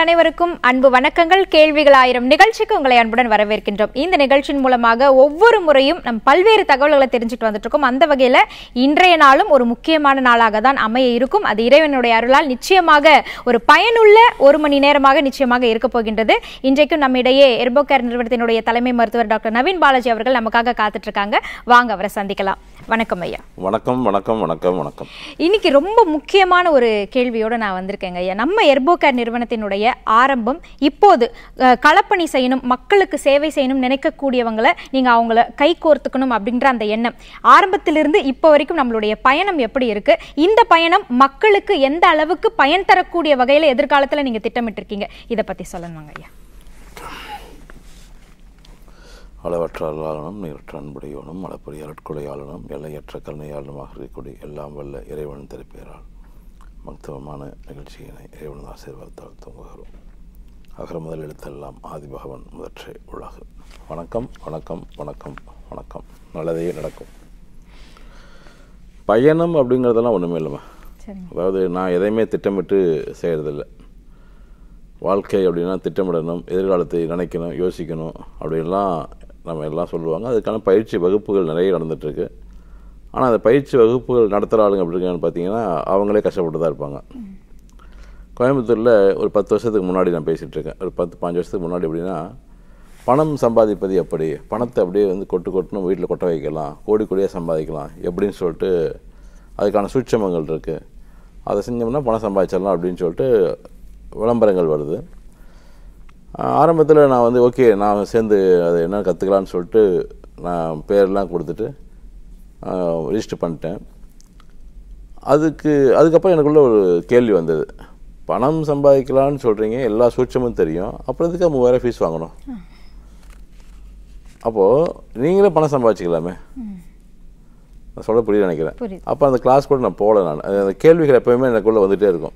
அனைவருக்கும் அன்பு வணக்கங்கள் கேள்விகள் ஆயிரம் நிகழ்ச்சிக்கு உங்களை அன்புடன் வரவேற்கின்றோம் இந்த நிகழ்ச்சியின் மூலமாக ஒவ்வொரு முறையும் நம் பல்வேறு தகவல்களை தெரிஞ்சுட்டு வந்துட்டு இருக்கோம் அந்த வகையில இன்றைய நாளும் ஒரு முக்கியமான நாளாக தான் அமைய இருக்கும் அது இறைவனுடைய அருளால் நிச்சயமாக ஒரு பயனுள்ள ஒரு மணி நேரமாக நிச்சயமாக இருக்க போகின்றது இன்றைக்கும் நம்மிடையே எர்போகேர் நிறுவனத்தினுடைய தலைமை மருத்துவர் டாக்டர் நவீன் பாலாஜி அவர்கள் நமக்காக காத்துட்டு இருக்காங்க வாங்க அவரை சந்திக்கலாம் வணக்கம் ஐயா வணக்கம் வணக்கம் வணக்கம் வணக்கம் இன்னைக்கு ரொம்ப முக்கியமான ஒரு கேள்வியோட நான் வந்திருக்கேங்க ஐயா நம்ம எர்போகேர் நிறுவனத்தினுடைய ஆரம்பம் இப்போது அஹ், களப்பணி செய்யணும் மக்களுக்கு சேவை செய்யணும் நினைக்கக்கூடியவங்களை நீங்க அவங்கள கை கோர்த்துக்கணும் அப்படின்ற அந்த எண்ணம் ஆரம்பத்திலிருந்து இப்போ வரைக்கும் நம்மளுடைய பயணம் எப்படி இருக்கு இந்த பயணம் மக்களுக்கு எந்த அளவுக்கு பயன் தரக்கூடிய வகையில எதிர்காலத்துல நீங்க திட்டமிட்டிருக்கீங்க இதை பத்தி சொல்லணுங்க ஐயா அளவற்ற அருளாளனும் நீரற்ற அன்புடையவனும் அளப்பரிய அருட்கொடையாளனும் எல்லையற்ற கருணையாளனுமாக இருக்கக்கூடிய எல்லாம் வல்ல இறைவன் திருப்பெயரால் மகத்துவமான நிகழ்ச்சியினை இறைவன் ஆசீர்வாதத்தால் தூங்குகிறோம் அகர முதல் எழுத்தெல்லாம் ஆதிபகவன் முதற்றே உலகு வணக்கம் வணக்கம் வணக்கம் வணக்கம் நல்லதே நடக்கும் பயணம் அப்படிங்கிறதெல்லாம் ஒன்றுமே இல்லைம்மா சரிங்க அதாவது நான் எதையுமே திட்டமிட்டு செய்கிறதில்ல வாழ்க்கை அப்படின்னா திட்டமிடணும் எதிர்காலத்தை நினைக்கணும் யோசிக்கணும் அப்படின்லாம் நம்ம எல்லாம் சொல்லுவாங்க அதுக்கான பயிற்சி வகுப்புகள் நிறைய நடந்துகிட்ருக்கு ஆனால் அந்த பயிற்சி வகுப்புகள் நடத்துகிற ஆளுங்க அப்படி இருக்காங்கன்னு பார்த்தீங்கன்னா அவங்களே கஷ்டப்பட்டு தான் இருப்பாங்க கோயம்புத்தூரில் ஒரு பத்து வருஷத்துக்கு முன்னாடி நான் பேசிகிட்டு இருக்கேன் ஒரு பத்து பாஞ்சு வருஷத்துக்கு முன்னாடி எப்படின்னா பணம் சம்பாதிப்பது எப்படி பணத்தை அப்படியே வந்து கொட்டு கொட்டுன்னு வீட்டில் கொட்ட வைக்கலாம் கோடி கோடியாக சம்பாதிக்கலாம் எப்படின்னு சொல்லிட்டு அதுக்கான சூட்சமங்கள் இருக்குது அதை செஞ்சோம்னா பணம் சம்பாதிச்சிடலாம் அப்படின்னு சொல்லிட்டு விளம்பரங்கள் வருது ஆரம்பத்தில் நான் வந்து ஓகே நான் சேர்ந்து அதை என்ன கற்றுக்கலான்னு சொல்லிட்டு நான் பேர்லாம் கொடுத்துட்டு ரிஜிஸ்டர் பண்ணிட்டேன் அதுக்கு அதுக்கப்புறம் எனக்குள்ள ஒரு கேள்வி வந்தது பணம் சம்பாதிக்கலாம்னு சொல்கிறீங்க எல்லா சூட்சமும் தெரியும் அப்புறம் எதுக்கு மூவாயிரம் ஃபீஸ் வாங்கணும் அப்போது நீங்களே பணம் சம்பாதிச்சிக்கலாமே நான் சொல்ல புரியல நினைக்கிறேன் புரியுது. அப்போ அந்த கிளாஸ் கூட நான் போகல நான் அது- அந்த கேள்விகள் எப்போயுமே எனக்குள்ளே வந்துகிட்டே இருக்கும்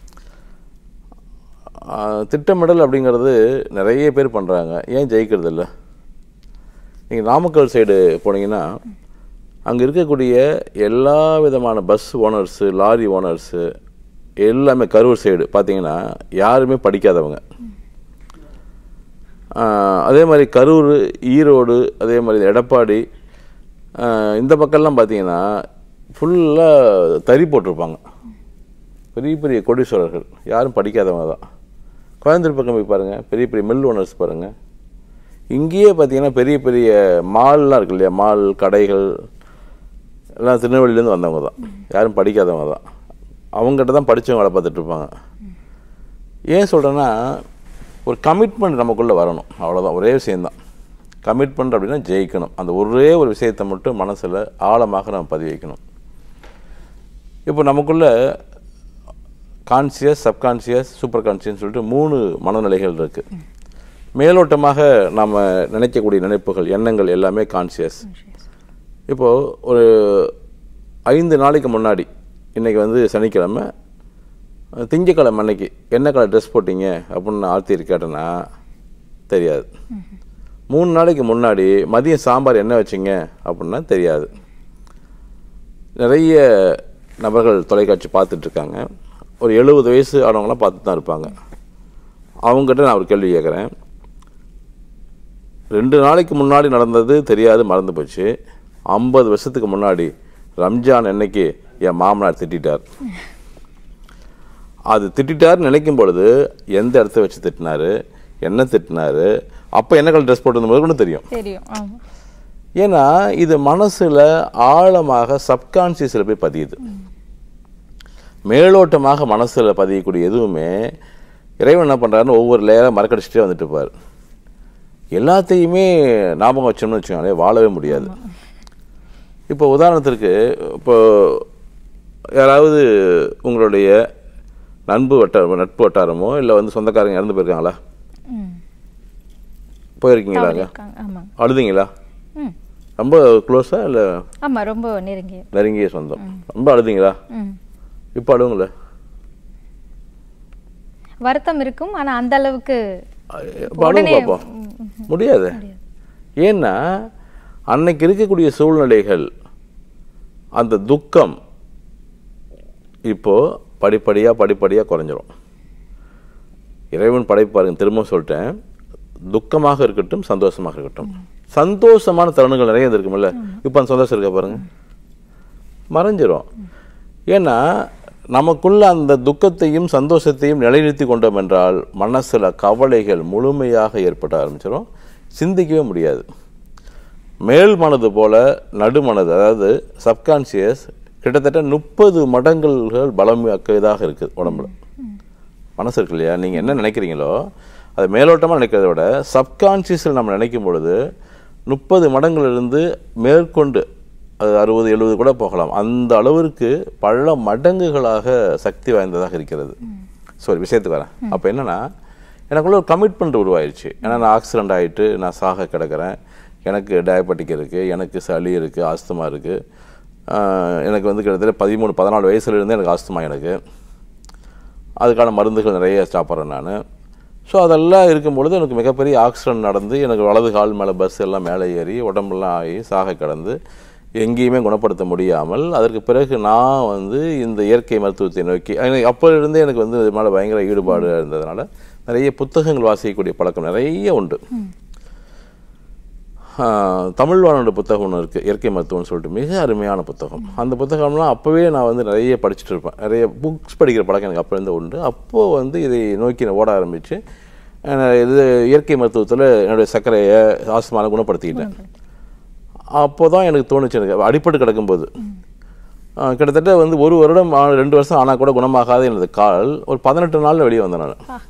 ஆஹ், திட்டமிடல் அப்படிங்கிறது நிறைய பேர் பண்ணுறாங்க ஏன் ஜெயிக்கிறது இல்லை நீங்கள் நாமக்கல் சைடு போனீங்கன்னா அங்கே இருக்கக்கூடிய எல்லா விதமான பஸ் ஓனர்ஸு லாரி ஓனர்ஸு எல்லாமே கரூர் சைடு பார்த்தீங்கன்னா யாருமே படிக்காதவங்க ஆஹ், அதே மாதிரி கரூர் ஈரோடு அதே மாதிரி எடப்பாடி ஆஹ், இந்த பக்கம்லாம் பார்த்தீங்கன்னா ஃபுல்லாக தறி போட்டிருப்பாங்க பெரிய பெரிய கோடீஸ்வரர்கள் யாரும் படிக்காதவங்க தான் கோயம்புத்தூர் பக்கம் போய் பாருங்கள் பெரிய பெரிய மில் ஓனர்ஸ் பாருங்கள் இங்கேயே பார்த்தீங்கன்னா பெரிய பெரிய மால்லாம் இருக்கு இல்லையா மால் கடைகள் எல்லாம் திருநெல்வேலியிலேருந்து வந்தவங்க தான் யாரும் படிக்காதவங்க தான் அவங்ககிட்ட தான் படித்தவங்க வேலை பார்த்துட்டு இருப்பாங்க ஏன் சொல்கிறேன்னா ஒரு கமிட்மெண்ட் நமக்குள்ளே வரணும் அவ்வளோதான் ஒரே விஷயந்தான் கமிட்மெண்ட் அப்படின்னா ஜெயிக்கணும் அந்த ஒரே ஒரு விஷயத்தை மட்டும் மனசில் ஆழமாக நம்ம பதிவு வைக்கணும் இப்போ நமக்குள்ள கான்சியஸ் சப்கான்சியஸ் சூப்பர் கான்சியஸ் சொல்லிட்டு மூணு மனநிலைகள் இருக்குது மேலோட்டமாக நம்ம நினைக்கக்கூடிய நினைப்புகள் எண்ணங்கள் எல்லாமே கான்சியஸ் இப்போது ஒரு ஐந்து நாளைக்கு முன்னாடி இன்றைக்கி வந்து சனிக்கிழமை அஹ், திங்கட்கிழமை அன்னைக்கு என்ன கலர் ட்ரெஸ் போட்டீங்க அப்படின்னு ஆர்த்தி கேட்டேன்னா தெரியாது மூணு நாளைக்கு முன்னாடி மதியம் சாம்பார் என்ன வச்சீங்க அப்படின்னா தெரியாது நிறைய நபர்கள் தொலைக்காட்சி பார்த்துட்டு இருக்காங்க ஒரு எழுபது வயசு ஆனவங்களாம் பார்த்துட்டு தான் இருப்பாங்க அவங்ககிட்ட நான் ஒரு கேள்வி கேட்குறேன் ரெண்டு நாளைக்கு முன்னாடி நடந்தது தெரியாது மறந்து போச்சு ஐம்பது வருஷத்துக்கு முன்னாடி ரம்ஜான் அன்னைக்கு என் மாமனார் திட்டிட்டார் அது திட்டிட்டார்னு நினைக்கும் பொழுது எந்த இடத்த வச்சு திட்டினாரு என்ன திட்டினாரு அப்போ என்ன கலர் ட்ரெஸ் போட்டிருந்த போது கூட தெரியும் தெரியும் ஆமா ஏன்னா இது மனசுல ஆழமாக சப்கான்சியஸில் போய் பதியுது மேலோட்டமாக மனசுல பதியக்கூடிய எதுவுமே இறைவன் என்ன பண்றாருன்னு ஒவ்வொரு லேயராக மறக்கடிச்சிட்டே வந்துட்டு இருப்பார் எல்லாத்தையுமே ஞாபகம் வச்சோம்னு வச்சுக்கோங்களேன் வாழவே முடியாது இப்போ உதாரணத்திற்கு இப்போ யாராவது உங்களுடைய நண்பு வட்டார நட்பு வட்டாரமோ இல்லை வந்து சொந்தக்காரங்க இறந்து போயிருக்காங்களா ம் போயிருக்கீங்களாங்க இருக்காங்க ஆமாங்க அழுதிங்களா ம் ரொம்ப க்ளோஸா இல்லை ஆமா ரொம்ப நெருங்கிய நெருங்கிய சொந்தம் ரொம்ப அழுதிங்களா ம் இப்போ அழுவுங்களே வருத்தம் இருக்கும் ஆனா அந்த அளவுக்கு இப்போ அழுவு உடனே- பார்ப்போம் முடியாது ஏன்னா அன்னைக்கு இருக்கக்கூடிய சூழ்நிலைகள் அந்த துக்கம் இப்போ படிப்படியாக படிப்படியாக குறைஞ்சிரும் இறைவன் படைப்பாருங்க திரும்ப சொல்லிட்டேன் துக்கமாக இருக்கட்டும் சந்தோஷமாக இருக்கட்டும் சந்தோஷமான தருணங்கள் நிறைய இருக்குமில்ல இப்போ அந்த சந்தோஷம் இருக்க பாருங்க மறைஞ்சிரும் ஏன்னா நமக்குள்ள அந்த துக்கத்தையும் சந்தோஷத்தையும் நிலைநிறுத்தி கொண்டோம் என்றால் மனசுல கவலைகள் முழுமையாக ஏற்பட ஆரம்பிச்சிடும் சிந்திக்கவே முடியாது மேல் மனது போல நடுமனது அதாவது சப்கான்சியஸ் கிட்டத்தட்ட முப்பது மடங்குகள் பலமிக்கதாக இருக்குது உடம்புல மனசு இருக்கு இல்லையா நீங்கள் என்ன நினைக்கிறீங்களோ அது மேலோட்டமாக நினைக்கிறத விட சப்கான்சியஸில் நம்ம நினைக்கும் பொழுது முப்பது மடங்கிலிருந்து மேற்கொண்டு அது அறுபது எழுபது கூட போகலாம் அந்த அளவிற்கு பல மடங்குகளாக சக்தி வாய்ந்ததாக இருக்கிறது சரி விஷயத்துக்கு வரேன் அப்போ என்னன்னா எனக்குள்ள ஒரு கமிட்மெண்ட் உருவாயிருச்சு ஏன்னா நான் ஆக்சிடென்ட் ஆகிட்டு நான் சாக கிடக்கிறேன் எனக்கு டயபெட்டிக் இருக்குது எனக்கு சளி இருக்குது ஆஸ்துமா இருக்குது எனக்கு வந்து கிட்டத்தட்ட பதிமூணு பதினாலு வயசுலேருந்தே எனக்கு ஆஸ்துமா எனக்கு அதுக்கான மருந்துகள் நிறைய சாப்பிட்றேன் நான் ஸோ அதெல்லாம் இருக்கும் பொழுது எனக்கு மிகப்பெரிய ஆக்சிடென்ட் நடந்து எனக்கு வலது கால் மேலே பஸ் எல்லாம் மேலே ஏறி உடம்பெல்லாம் ஆகி சாக கிடந்து எங்கேயுமே குணப்படுத்த முடியாமல் அதற்கு பிறகு நான் வந்து இந்த இயற்கை மருத்துவத்தை நோக்கி எனக்கு அப்போலிருந்தே எனக்கு வந்து இது மேலே பயங்கர ஈடுபாடு இருந்ததுனால நிறைய புத்தகங்கள் வாசிக்கக்கூடிய பழக்கம் நிறைய உண்டு ஆஹ், தமிழ் வானோட புத்தகம் ஒன்று இருக்குது இயற்கை மருத்துவம்னு சொல்லிட்டு மிக அருமையான புத்தகம் அந்த புத்தகம்லாம் அப்போவே நான் வந்து நிறைய படிச்சுட்டு இருப்பேன் நிறைய புக்ஸ் படிக்கிற பழக்கம் எனக்கு அப்போலேருந்து உண்டு அப்போது வந்து இதை நோக்கி நான் ஓட ஆரம்பித்து இது இயற்கை மருத்துவத்தில் என்னுடைய சர்க்கரையை ஆஸ்துமாவை குணப்படுத்திக்கிட்டேன் அப்போ தான் எனக்கு தோணுச்சு எனக்கு அடிப்பட்டு கிடக்கும்போது ஆஹ், கிட்டத்தட்ட வந்து ஒரு வருடம் ஆ- ரெண்டு வருஷம் ஆனால் கூட குணமாகாத எனது கால் ஒரு பதினெட்டு நாளில் வெளியே வந்தேன் நான்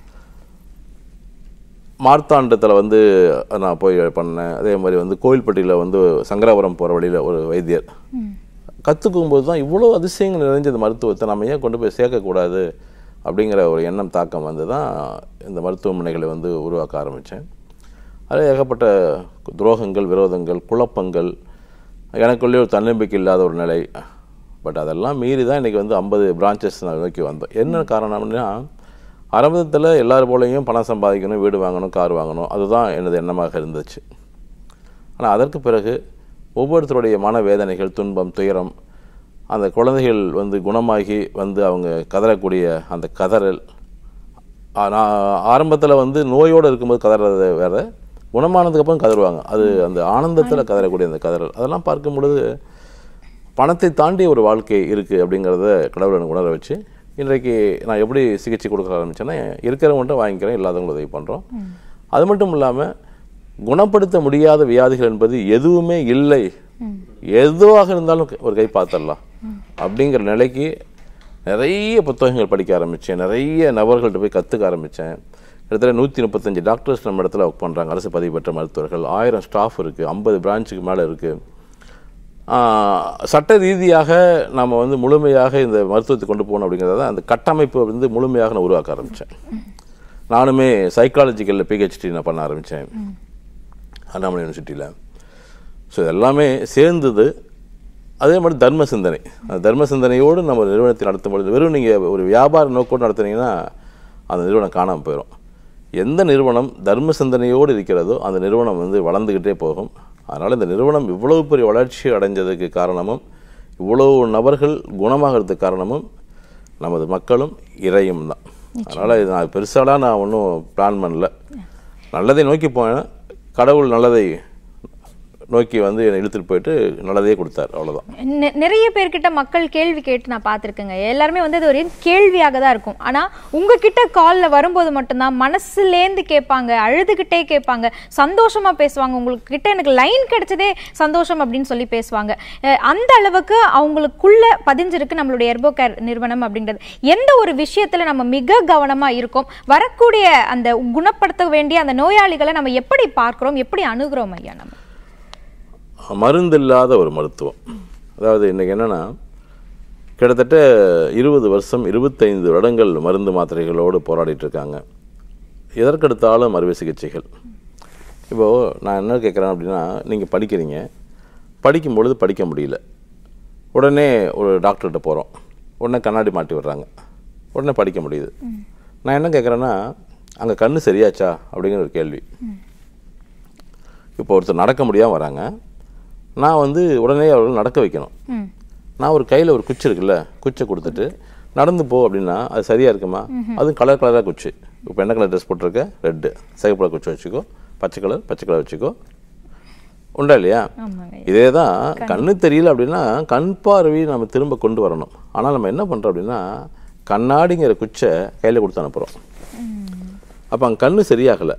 மார்த்தாண்டத்தில் வந்து நான் போய் பண்ணேன் அதே மாதிரி வந்து கோவில்பட்டியில் வந்து சங்கராபுரம் போகிற வழியில் ஒரு வைத்தியர் கற்றுக்கும் போது தான் இவ்வளோ அதிசயங்கள் நிறைஞ்ச இந்த மருத்துவத்தை நம்ம ஏன் கொண்டு போய் சேர்க்கக்கூடாது அப்படிங்கிற ஒரு எண்ணம் தாக்கம் வந்து தான் இந்த மருத்துவமனைகளை வந்து உருவாக்க ஆரம்பித்தேன் அதில் ஏகப்பட்ட துரோகங்கள் விரோதங்கள் குழப்பங்கள் எனக்குள்ளே ஒரு தன்னம்பிக்கை இல்லாத ஒரு நிலை பட் அதெல்லாம் மீறி தான் இன்றைக்கி வந்து ஐம்பது பிரான்ச்சஸ் நான் நோக்கி வந்தோம் என்ன காரணம்னா ஆரம்பத்தில் எல்லார் போலையும் பணம் சம்பாதிக்கணும் வீடு வாங்கணும் கார் வாங்கணும் அதுதான் எனது எண்ணமாக இருந்துச்சு ஆனால் அதற்கு பிறகு ஒவ்வொருத்தருடைய மனவேதனைகள் துன்பம் துயரம் அந்த குழந்தைகள் வந்து குணமாகி வந்து அவங்க கதறக்கூடிய அந்த கதறல் ஆ, நான் ஆரம்பத்தில் வந்து நோயோடு இருக்கும்போது கதறது வேற குணமானதுக்கப்புறம் கதறுவாங்க அது அந்த ஆனந்தத்தில் கதறக்கூடிய அந்த கதறல் அதெல்லாம் பார்க்கும் பொழுது பணத்தை தாண்டி ஒரு வாழ்க்கை இருக்குது அப்படிங்கிறத கடவுள் எனக்கு உணர வச்சு இன்றைக்கு நான் எப்படி சிகிச்சை கொடுக்க ஆரம்பிச்சேன்னா இருக்கிறவங்கள்ட்ட வாங்கிக்கிறேன் இல்லாதவங்களுக்கு உதவி பண்ணுறோம் அது மட்டும் இல்லாமல் குணப்படுத்த முடியாத வியாதிகள் என்பது எதுவுமே இல்லை எதுவாக இருந்தாலும் ஒரு கை பார்த்துடலாம் அப்படிங்கிற நிலைக்கு நிறைய புத்தகங்கள் படிக்க ஆரம்பித்தேன் நிறைய நபர்கள்ட்ட போய் கற்றுக்க ஆரம்பித்தேன் கிட்டத்தட்ட நூற்றி முப்பத்தஞ்சு டாக்டர்ஸ் நம்ம இடத்துல ஒர்க் பண்ணுறாங்க அரசு பதிவு பெற்ற மருத்துவர்கள் ஆயிரம் ஸ்டாஃப் இருக்குது ஐம்பது பிரான்ச்சுக்கு மேலே இருக்குது சட்ட ரீதியாக நம்ம வந்து முழுமையாக இந்த மருத்துவத்தை கொண்டு போகணும் அப்படிங்கிறத அந்த கட்டமைப்பை வந்து முழுமையாக நான் உருவாக்க ஆரம்பித்தேன் நானுமே சைக்காலஜிக்கலில் பிஹெச்டி நான் பண்ண ஆரம்பித்தேன் அண்ணாமலை யூனிவர்சிட்டியில் ஸோ எல்லாமே சேர்ந்தது அதே மாதிரி தர்ம சிந்தனை அந்த தர்ம சிந்தனையோடு நம்ம நிறுவனத்தை நடத்தும் பொழுது வெறும் நீங்கள் ஒரு வியாபார நோக்கோடு நடத்துனீங்கன்னா அந்த நிறுவனம் காணாமல் போயிடும் எந்த நிறுவனம் தர்ம சிந்தனையோடு இருக்கிறதோ அந்த நிறுவனம் வந்து வளர்ந்துக்கிட்டே போகும் அதனால் இந்த நிறுவனம் இவ்வளவு பெரிய வளர்ச்சி அடைஞ்சதுக்கு காரணமும் இவ்வளவு நபர்கள் குணமாகிறதுக்கு காரணமும் நமது மக்களும் இறையும் தான் அதனால் இது நான் பெருசாலாம் நான் ஒன்றும் பிளான் பண்ணல நல்லதை நோக்கி போனேன் கடவுள் நல்லதை நோக்கி வந்து என்னை இழுத்துட்டு போயிட்டு நல்லதே கொடுத்தார் அவ்வளவுதான் நெ- நிறைய பேர்கிட்ட மக்கள் கேள்வி கேட்டு நான் பார்த்துருக்கேங்க எல்லாருமே வந்து அது ஒரு கேள்வியாக தான் இருக்கும் ஆனா உங்ககிட்ட கால்ல வரும்போது மட்டும்தான் மனசுலேந்து கேட்பாங்க அழுதுகிட்டே கேட்பாங்க சந்தோஷமா பேசுவாங்க உங்களுக்கு கிட்ட எனக்கு லைன் கிடைச்சதே சந்தோஷம் அப்படின்னு சொல்லி பேசுவாங்க அஹ் அந்த அளவுக்கு அவங்களுக்குள்ள பதிஞ்சிருக்கு நம்மளுடைய எர்போ கேர் நிறுவனம் அப்படின்றது எந்த ஒரு விஷயத்துல நம்ம மிக கவனமா இருக்கோம் வரக்கூடிய அந்த குணப்படுத்த வேண்டிய அந்த நோயாளிகளை நம்ம எப்படி பார்க்கிறோம் எப்படி அணுகிறோம் ஐயா நம்ம மருந்தில்லாத ஒரு மருத்துவம் அதாவது இன்னைக்கு என்னன்னா கிட்டத்தட்ட இருபது வருஷம் இருபத்தைந்து வருடங்கள் மருந்து மாத்திரைகளோடு போராடிட்டு இருக்காங்க எதற்கெடுத்தாலும் அறுவை சிகிச்சைகள் இப்போது நான் என்ன கேட்குறேன் அப்படின்னா நீங்கள் படிக்கிறீங்க படிக்கும் பொழுது படிக்க முடியல உடனே ஒரு டாக்டர்கிட்ட போகிறோம் உடனே கண்ணாடி மாட்டி விடுறாங்க உடனே படிக்க முடியுது நான் என்ன கேட்குறேன்னா அங்கே கண்ணு சரியாச்சா அப்படிங்கிற ஒரு கேள்வி இப்போ ஒருத்தர் நடக்க முடியாமல் வராங்க நான் வந்து உடனே அவர்கள் நடக்க வைக்கணும் ம் நான் ஒரு கையில் ஒரு குச்சி இருக்குல்ல குச்சை கொடுத்துட்டு நடந்து போ அப்படின்னா அது சரியா இருக்குமா அதுவும் கலர் கலராக குச்சி இப்போ என்ன கலர் ட்ரெஸ் போட்டிருக்க ரெட்டு சிகப்பு கலர் குச்சி வச்சுக்கோ பச்சை கலர் பச்சை கலர் வச்சுக்கோ உண்டா இல்லையா ஆமாங்க இதே தான் கண்ணு தெரியல அப்படின்னா கண் பார்வை நம்ம திரும்ப கொண்டு வரணும் ஆனால் நம்ம என்ன பண்ணுறோம் அப்படின்னா கண்ணாடிங்கிற குச்சை கையில் கொடுத்து அனுப்புகிறோம் அப்போ அங்கே கண்ணு சரியாகலை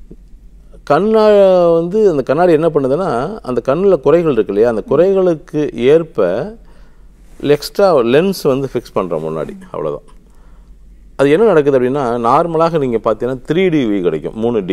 கண்ணா வந்து அந்த கண்ணாடி என்ன பண்ணுதுன்னா அந்த கண்ணில் குறைகள் இருக்கு இல்லையா அந்த குறைகளுக்கு ஏற்ப எக்ஸ்ட்ரா லென்ஸ் வந்து ஃபிக்ஸ் பண்ணுறோம் முன்னாடி அவ்வளோதான் அது என்ன நடக்குது அப்படின்னா நார்மலாக நீங்கள் பார்த்தீங்கன்னா த்ரீ டி வியூ கிடைக்கும் மூணு டி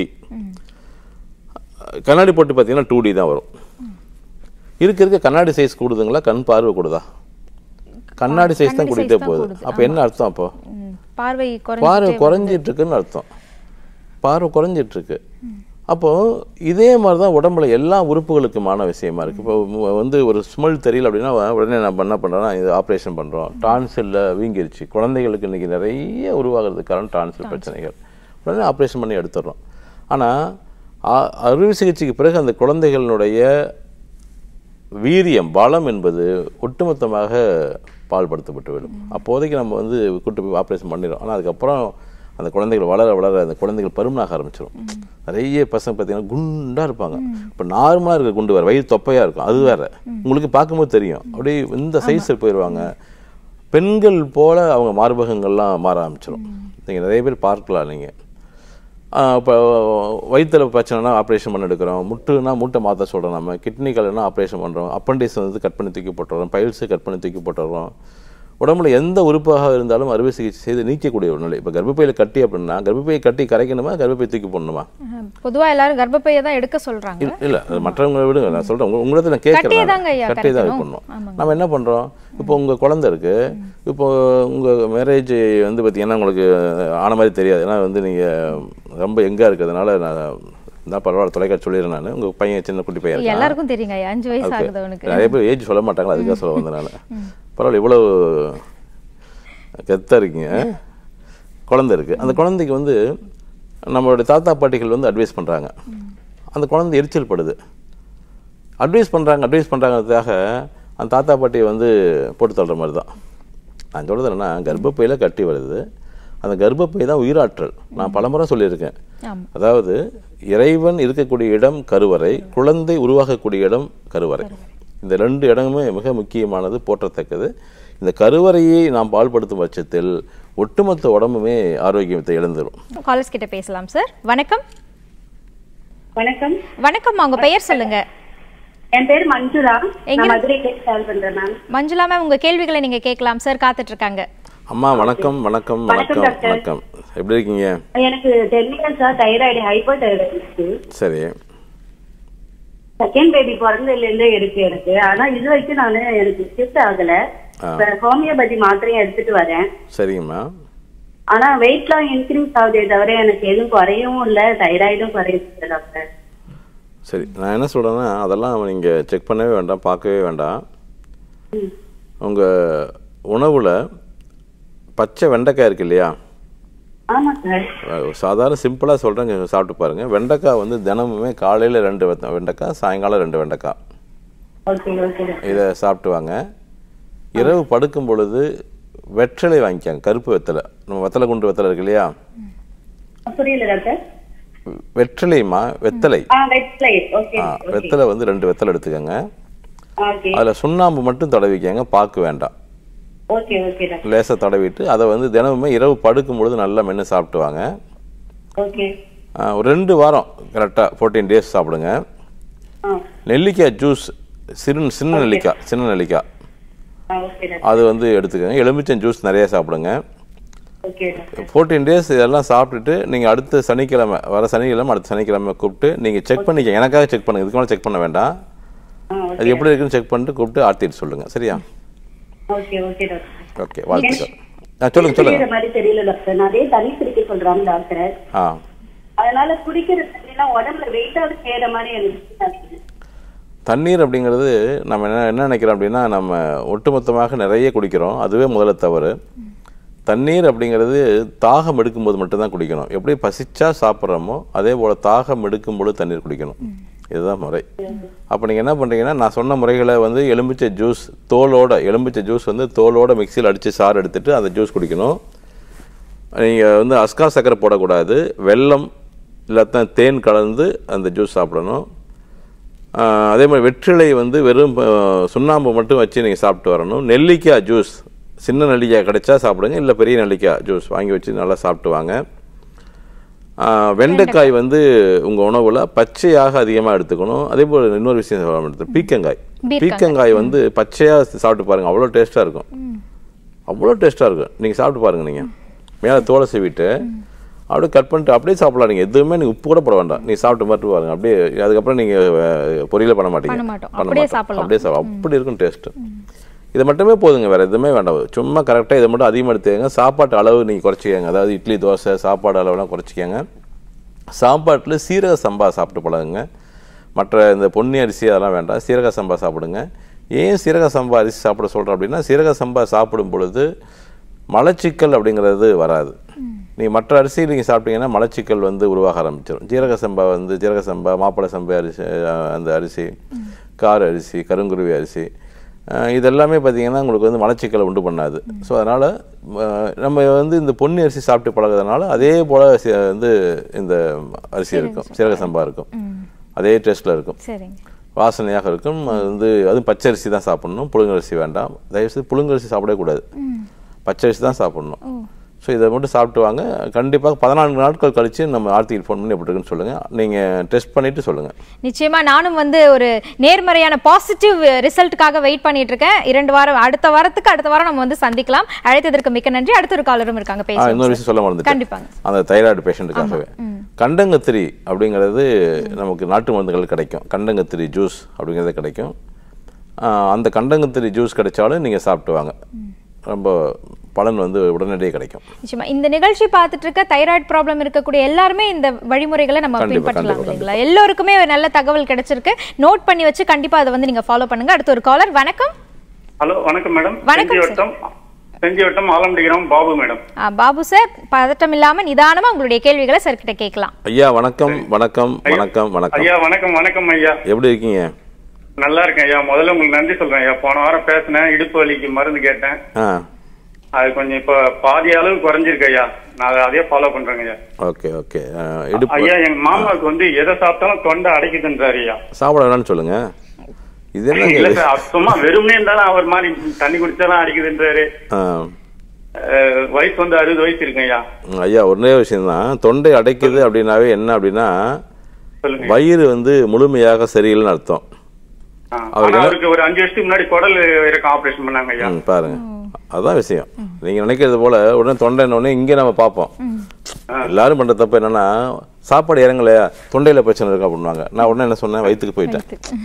கண்ணாடி போட்டு பார்த்தீங்கன்னா டூ டி தான் வரும் இருக்க இருக்க கண்ணாடி சைஸ் கூடுதுங்களா கண் பார்வை கூடுதா கண்ணாடி சைஸ் தான் கண்ணாடி கூட்டிகிட்டே size தான் போகுது கூடுது. அப்போ என்ன அர்த்தம் அப்போ ம், பார்வை பார்வை குறைஞ்சிட்டே குறைஞ்சிட்டு இருக்குன்னு அர்த்தம் பார்வை குறைஞ்சிட்டு இருக்கு அப்போ இதே மாதிரி தான் உடம்புல எல்லா உறுப்புகளுக்குமான விஷயமா இருக்கு இப்போ மு- வந்து ஒரு ஸ்மெல் தெரியல அப்படின்னா உடனே நம்ம என்ன பண்றோம்னா இது ஆப்ரேஷன் பண்றோம் டான்சில்ல வீங்கிருச்சு குழந்தைகளுக்கு இன்னைக்கு நிறைய உருவாகிறதுக்கு காரணம் டான்சில் பிரச்சனைகள் உடனே ஆப்ரேஷன் பண்ணி எடுத்துடுறோம் ஆனா அ- அறுவை சிகிச்சைக்கு பிறகு அந்த குழந்தைகளுடைய வீரியம் பலம் என்பது ஒட்டுமொத்தமாக பால்படுத்தப்பட்டு விடும் அப்போதைக்கு நம்ம வந்து கூட்டு போய் ஆப்ரேஷன் பண்ணிடும் ஆனால் அதுக்கப்புறம் அந்த குழந்தைகள் வளர வளர அந்த குழந்தைகள் பருமனாக ஆரம்பிச்சிடும் நிறைய பசங்க பார்த்தீங்கன்னா குண்டா இருப்பாங்க இப்போ நார்மலாக இருக்க குண்டு வேறு வயிறு தொப்பையாக இருக்கும் அது வேற உங்களுக்கு பார்க்கும்போது தெரியும் அப்படியே இந்த சைஸில் போயிடுவாங்க பெண்கள் போல அவங்க மார்பகங்கள்லாம் மாற ஆரம்பிச்சிடும் நீங்கள் நிறைய பேர் பார்க்கலாம் நீங்கள் இப்போ வயிற்றில் பிரச்சனைனா ஆப்ரேஷன் பண்ண எடுக்கிறோம் முட்டுனா மூட்டை மாற்ற சொல்கிறோம் நம்ம கிட்னி கல்லுனா ஆப்ரேஷன் பண்ணுறோம் அப்பண்டிஸ் வந்து கட் பண்ணி தூக்கி போட்டுறோம் பைல்ஸு கட் பண்ணி தூக்கி போட்டுறோம் உடம்புல எந்த உறுப்பாக இருந்தாலும் அறுவை சிகிச்சை செய்து நீக்கக்கூடிய ஒரு நிலை இப்போ கர்ப்பப்பையில் கட்டி அப்படின்னா கர்ப்பப்பையை கட்டி கரைக்கணுமா கர்ப்பப்பை தூக்கி போடணுமா பொதுவா எல்லாரும் கர்ப்பப்பையை தான் எடுக்க சொல்றாங்க இல்ல இல்ல அது மற்றவங்களை விடுங்க நான் சொல்றேன் உங்க உங்களிடத்துல நான் கட்டியே கேட்கறேன் தாங்க ஐயா கட்டி தான் கரைக்கணும். பண்ணணும் ஆமாங்க. நம்ம என்ன பண்றோம் இப்போ உங்க குழந்தை இருக்கு இப்போ உங்க மேரேஜ் வந்து பாத்தீங்கன்னா உங்களுக்கு ஆன மாதிரி தெரியாது ஏன்னா வந்து நீங்க ரொம்ப எங்கா இருக்கிறதுனால நான் தான் பரவாயில்ல தொலைக்காட்சி சொல்லிடுறேன் நான் உங்க பையன் சின்ன குட்டி பையன் இருக்கான் எல்லாருக்கும் தெரியுங்க ஐயா அஞ்சு வயசு ஆகுதவனுக்கு நிறைய பேர் ஏஜ் சொல்ல மாட்டாங்களா அதுக்காக சொல்ல வந்தனால பரவாயில்ல இவ்வளவு கெத்தா இருக்கீங்க குழந்தை இருக்கு அந்த குழந்தைக்கு வந்து நம்மளுடைய தாத்தா பாட்டிகள் வந்து அட்வைஸ் பண்றாங்க அந்த குழந்தை எரிச்சல் படுது அட்வைஸ் பண்றாங்க அட்வைஸ் பண்றாங்கிறதுக்காக அந்த தாத்தா பாட்டியை வந்து போட்டு தள்ளுற மாதிரி தான் நான் சொல்றது என்னன்னா கர்ப்பப்பையில கட்டி வருது அந்த கர்ப்பப்பை தான் உயிராற்றல் நான் பலமுறை சொல்லியிருக்கேன் ஆமா அதாவது இறைவன் இருக்கக்கூடிய இடம் கருவறை குழந்தை உருவாகக்கூடிய இடம் கருவறை இந்த ரெண்டு இடமுமே மிக முக்கியமானது போற்றத்தக்கது இந்த கருவறையை நாம் பால்படுத்தும் பட்சத்தில் ஒட்டுமொத்த உடம்புமே ஆரோக்கியத்தை இழந்துரும் காலர்ஸ் கிட்ட பேசலாம் சார் வணக்கம் வணக்கம் வணக்கம் உங்க பெயர் சொல்லுங்க என் பேர் மஞ்சுளா எங்க- நான் மதுரைக்கு கால் பண்றேன் மேம் மஞ்சுளா மேம் உங்க கேள்விகளை நீங்க கேட்கலாம் சார் காத்துட்டு இருக்காங்க அம்மா வணக்கம் வணக்கம் வணக்கம், வணக்கம் டாக்டர். வணக்கம் எப்படி இருக்கீங்க எனக்கு டென் இயர்ஸா தைராய்டு ஹைப்பர் தைராய்டு இருக்கு சரி செகண்ட் பேபி பிறந்ததுல இருந்தே இருக்கு எனக்கு ஆனா இது வரைக்கும் நான் எனக்கு ஷிஃப்ட் ஆகல ஆ. இப்ப ஹோமியோபதி மாத்திரையும் எடுத்துட்டு வரேன் சரிங்கம்மா ஆனா வெயிட்லாம் இன்க்ரீஸ் ஆகுதே தவிர எனக்கு எதுவும் குறையவும் இல்ல தைராய்டும் குறையும் இல்ல டாக்டர் சரி நான் என்ன சொல்றேன்னா அதெல்லாம் நீங்கள் செக் பண்ணவே வேண்டாம் பார்க்கவே வேண்டாம் உங்கள் உணவில் பச்சை வெண்டைக்காய் இருக்கு இல்லையா ஆமா சார் அஹ் சாதாரண சிம்பிளாக சொல்கிறேங்க சாப்பிட்டு பாருங்கள் வெண்டைக்காய் வந்து தினமுமே காலையில் ரெண்டு வெத்த- வெண்டைக்காய் சாயங்காலம் ரெண்டு வெண்டைக்காய் ஓகே ஓகே இதை சாப்பிட்டு வாங்க இரவு படுக்கும் பொழுது வெற்றிலை வாங்கிக்காங்க கருப்பு வெத்தலை நம்ம வெத்தலை குண்டு வெத்தலை இருக்கு இல்லையா புரியல டாக்டர் வெற்றிலைமா வெத்தலை ஆ வெட்லை ஓகே ஆ வெத்தலை வந்து ரெண்டு வெத்தலை எடுத்துக்கோங்க ஓகே அதில் சுண்ணாம்பு மட்டும் தடவிக்கங்க பாக்கு வேண்டாம் ஓகே ஓகே டாக்டர் லேசாக தடவிட்டு அதை வந்து தினமுமே இரவு படுக்கும் பொழுது நல்லா மென்று சாப்பிட்டு வாங்க ஓகே ஆ, ஒரு ரெண்டு வாரம் கரெக்டாக ஃபோர்டீன் டேஸ் சாப்பிடுங்க ஆ நெல்லிக்காய் ஜூஸ் சிறு சின்ன நெல்லிக்காய் சின்ன நெல்லிக்காய் ஆ ஓகே டாக்டர் அது வந்து எடுத்துக்கோங்க எலுமிச்சம் ஜூஸ் நிறைய சாப்பிடுங்க ஓகே டாக்டர் ஃபோர்டீன் டேஸ் இதெல்லாம் சாப்பிட்டுட்டு நீங்கள் அடுத்த சனிக்கிழமை வர சனிக்கிழமை அடுத்த சனிக்கிழமை கூப்பிட்டு நீங்கள் செக் பண்ணிக்க எனக்காக செக் பண்ணுங்க இதுக்கு மேலே செக் பண்ண வேண்டாம் ஆ அது எப்படி இருக்குன்னு செக் பண்ணிட்டு கூப்பிட்டு ஆர்த்திட்டு சொல்லுங்கள் சரியா ஓகே ஓகே டாக்டர் ஓகே வாழ்த்துக்கள் ஆ சொல்லுங்கள் சொல்லுங்கள் குடிக்கிற மாதிரி தெரியல டாக்டர் நிறைய தண்ணி குடிக்க சொல்றாங்க டாக்டர் ஆ அதனால குடிக்கிற தண்ணிலாம் உடம்புல வெயிட்டாவது சேர மாதிரி எனக்கு feel ஆகுது. தண்ணீர் அப்படிங்கிறது நம்ம என்ன என்ன நினைக்கிறோம் அப்படின்னா நம்ம ஒட்டுமொத்தமாக நிறைய குடிக்கிறோம் அதுவே முதல்ல தவறு தண்ணீர் அப்படிங்கிறது தாகம் எடுக்கும்போது மட்டும்தான் குடிக்கணும் எப்படி பசிச்சா சாப்பிட்றோமோ அதே போல் தாகம் எடுக்கும்போது தண்ணீர் குடிக்கணும் இதுதான் முறை அப்போ நீங்கள் என்ன பண்ணுறீங்கன்னா நான் சொன்ன முறைகளை வந்து எலும்பிச்சை ஜூஸ் தோலோட எலும்பிச்சை ஜூஸ் வந்து தோலோட மிக்சியில் அடித்து சாறு எடுத்துட்டு அந்த ஜூஸ் குடிக்கணும் நீங்கள் வந்து அஸ்கா சர்க்கரை போடக்கூடாது வெல்லம் இல்லாட்டா தேன் கலந்து அந்த ஜூஸ் சாப்பிடணும் ஆஹ் அதே மாதிரி வெற்றிலை வந்து வெறும் ஆஹ், சுண்ணாம்பு மட்டும் வச்சு நீங்கள் சாப்பிட்டு வரணும் நெல்லிக்காய் ஜூஸ் சின்ன நெல்லிக்காய் கிடைச்சா சாப்பிடுங்க இல்லை பெரிய நெல்லிக்காய் ஜூஸ் வாங்கி வச்சு நல்லா சாப்பிட்டு வாங்க ஆஹ், வெண்டைக்காய் வந்து உங்கள் உணவில் பச்சையாக அதிகமாக எடுத்துக்கணும் அதே போல் இன்னொரு விஷயம் சொல்ல மாட்டேன் பீக்கங்காய் பீர்க்கங்காய். பீக்கங்காய் வந்து பச்சையாக சாப்பிட்டு பாருங்கள் அவ்வளோ டேஸ்ட்டாக இருக்கும் அவ்வளோ டேஸ்ட்டாக இருக்கும் நீங்கள் சாப்பிட்டு பாருங்கள் நீங்கள் மேலே தோலை சீவிட்டு அப்படியே கட் பண்ணிட்டு அப்படியே சாப்பிடலாம் நீங்கள் எதுவுமே நீங்கள் உப்பு கூட போட வேண்டாம் நீங்கள் சாப்பிட்டு மட்டும் பாருங்க அப்படியே அதுக்கப்புறம் நீங்கள் பொரியல பண்ண மாட்டீங்க பண்ண மாட்டோம். அப்படியே சாப்பிடலாம். அப்படியே சாப்பிடலாம் அப்படி இருக்கும் டேஸ்ட்டு இது மட்டுமே போதுங்க வேறு எதுவுமே வேண்டாம் சும்மா கரெக்டாக இதை மட்டும் அதிகமாக எடுத்துக்கங்க சாப்பாட்டு அளவு நீங்கள் குறைச்சிக்கங்க அதாவது இட்லி தோசை சாப்பாடு அளவெல்லாம் குறைச்சிக்கங்க சாப்பாட்டில் சீரக சம்பா சாப்பிட்டு பழகுங்க மற்ற இந்த பொன்னி அரிசி அதெல்லாம் வேண்டாம் சீரக சம்பா சாப்பிடுங்க ஏன் சீரக சம்பா அரிசி சாப்பிட சொல்கிறேன் அப்படின்னா சீரக சம்பா சாப்பிடும் பொழுது மலச்சிக்கல் அப்படிங்கிறது வராது நீங்கள் மற்ற அரிசி நீங்கள் சாப்பிட்டீங்கன்னா மலச்சிக்கல் வந்து உருவாக ஆரம்பிச்சிடும் ஜீரக சம்பா வந்து ஜீரக சம்பா மாப்பிளை சம்பா அரிசி அஹ், அந்த அரிசி கார அரிசி கருங்குருவி அரிசி அஹ், இதெல்லாமே பார்த்தீங்கன்னா உங்களுக்கு வந்து மலச்சிக்கலை உண்டு பண்ணாது ஸோ அதனால் நம்ம வந்து இந்த பொன்னி அரிசி சாப்பிட்டு பழகுறதுனால அதே போல் வந்து இந்த அரிசி இருக்கும் சீரக சம்பா இருக்கும் அதே டேஸ்ட்டில் இருக்கும் சரிங்க வாசனையாக இருக்கும் அது வந்து அதுவும் பச்சரிசி தான் சாப்பிடணும் புழுங்கரிசி வேண்டாம் தயவுசெய்து புழுங்கரிசி சாப்பிடவே கூடாது பச்சரிசி தான் சாப்பிடணும் ஸோ இதை மட்டும் சாப்பிட்டு வாங்க கண்டிப்பாக பதினான்கு நாட்கள் கழித்து நம்ம ஆர்த்திக்கு ஃபோன் பண்ணி எப்படி இருக்குன்னு சொல்லுங்கள் நீங்கள் டெஸ்ட் பண்ணிவிட்டு சொல்லுங்கள் நிச்சயமா நானும் வந்து ஒரு நேர்மறையான பாசிட்டிவ் ரிசல்ட்டுக்காக வெயிட் பண்ணிட்டு இருக்கேன் இரண்டு வாரம் அடுத்த வாரத்துக்கு அடுத்த வாரம் நம்ம வந்து சந்திக்கலாம் அழைத்ததற்கு மிக்க நன்றி அடுத்த ஒரு காலரும் இருக்காங்க ஆ இன்னொரு பேசுவோம் விஷயம் சொல்ல மறந்துட்டேன் கண்டிப்பாங்க அந்த தைராய்டு பேஷண்ட்டுக்காகவே கண்டங்கத்திரி அப்படிங்கிறது நமக்கு நாட்டு மருந்துகள் கிடைக்கும் கண்டங்கத்திரி ஜூஸ் அப்படிங்கிறது கிடைக்கும் ஆ, அந்த கண்டங்கத்திரி ஜூஸ் கிடைச்சாலும் நீங்கள் சாப்பிட்டு வாங்க ரொம்ப பலன் வந்து உடனடியே கிடைக்கும் நிச்சயமா இந்த நிகழ்ச்சி பார்த்துட்டு இருக்க தைராய்டு ப்ராப்ளம் இருக்கக்கூடிய எல்லாருமே இந்த வழிமுறைகளை நம்ம கண்டிப்பா, பின்பற்றலாம் கண்டிப்பா, இல்லைங்களா எல்லோருக்குமே ஒரு நல்ல தகவல் கிடைச்சிருக்கு நோட் பண்ணி வச்சு கண்டிப்பா அதை வந்து நீங்க ஃபாலோ பண்ணுங்க அடுத்த ஒரு காலர் வணக்கம் ஹலோ வணக்கம் மேடம் வணக்கம், செஞ்சி வட்டம் செஞ்சி வட்டம் ஆலம்படிகிறோம் பாபு மேடம் ஆ, பாபு சார் பதட்டம் இல்லாம நிதானமா உங்களுடைய கேள்விகளை சார் கிட்ட கேட்கலாம் ஐயா வணக்கம் வணக்கம் வணக்கம் வணக்கம் ஐயா வணக்கம் வணக்கம் ஐயா எப்படி இருக்கீங்க நல்லா இருக்கேன் ஐயா முதல்ல உங்களுக்கு நன்றி சொல்றேன் ஐயா போன வாரம் பேசினேன் இடுப்பு வலிக்கு மருந்து கேட்டேன் ஆ அது கொஞ்சம் இப்ப பாதி அளவு குறைஞ்சிருக்கு ஐயா நான் அதை அதே ஃபாலோ பண்றேங்க ஐயா ஓகே ஓகே ஆ, இடுப்பு ஐயா எங்க மாமாவுக்கு வந்து எதை சாப்பிட்டாலும் தொண்டை அடைக்குதுன்றாரு ஐயா சாப்பிட வேணாம்னு சொல்லுங்க இது இல்ல என்ன சார் அது சும்மா வெறுமனே இருந்தாலும் அவர் மாதிரி தண்ணி குடிச்சாலும் அடிக்குதுன்றாரு ஆ அஹ், வயசு வந்து அறுபது வயசு இருக்குங்க ஐயா ம், ஐயா ஒரே விஷயம்தான் தொண்டை அடைக்குது அப்படின்னாவே என்ன அப்படின்னா சொல்லுங்க வயிறு வந்து முழுமையாக சரியில்லைன்னு அர்த்தம் ஆ, அவருக்கு ஆனா அவருக்கு ஒரு அஞ்சு வருஷத்துக்கு முன்னாடி குடல் இறக்க ஆபரேஷன் பண்ணாங்க ஐயா ம், பாருங்க அதான் விஷயம் நீங்க நினைக்கிறது போல உடனே தொண்டை உடனே இங்கே நம்ம பார்ப்போம் எல்லாரும் பண்ற தப்பு என்னன்னா சாப்பாடு இறங்கலையா தொண்டையில பிரச்சனை இருக்கு அப்படின்வாங்க நான் உடனே என்ன சொன்னேன் வயிற்றுக்கு போயிட்டேன்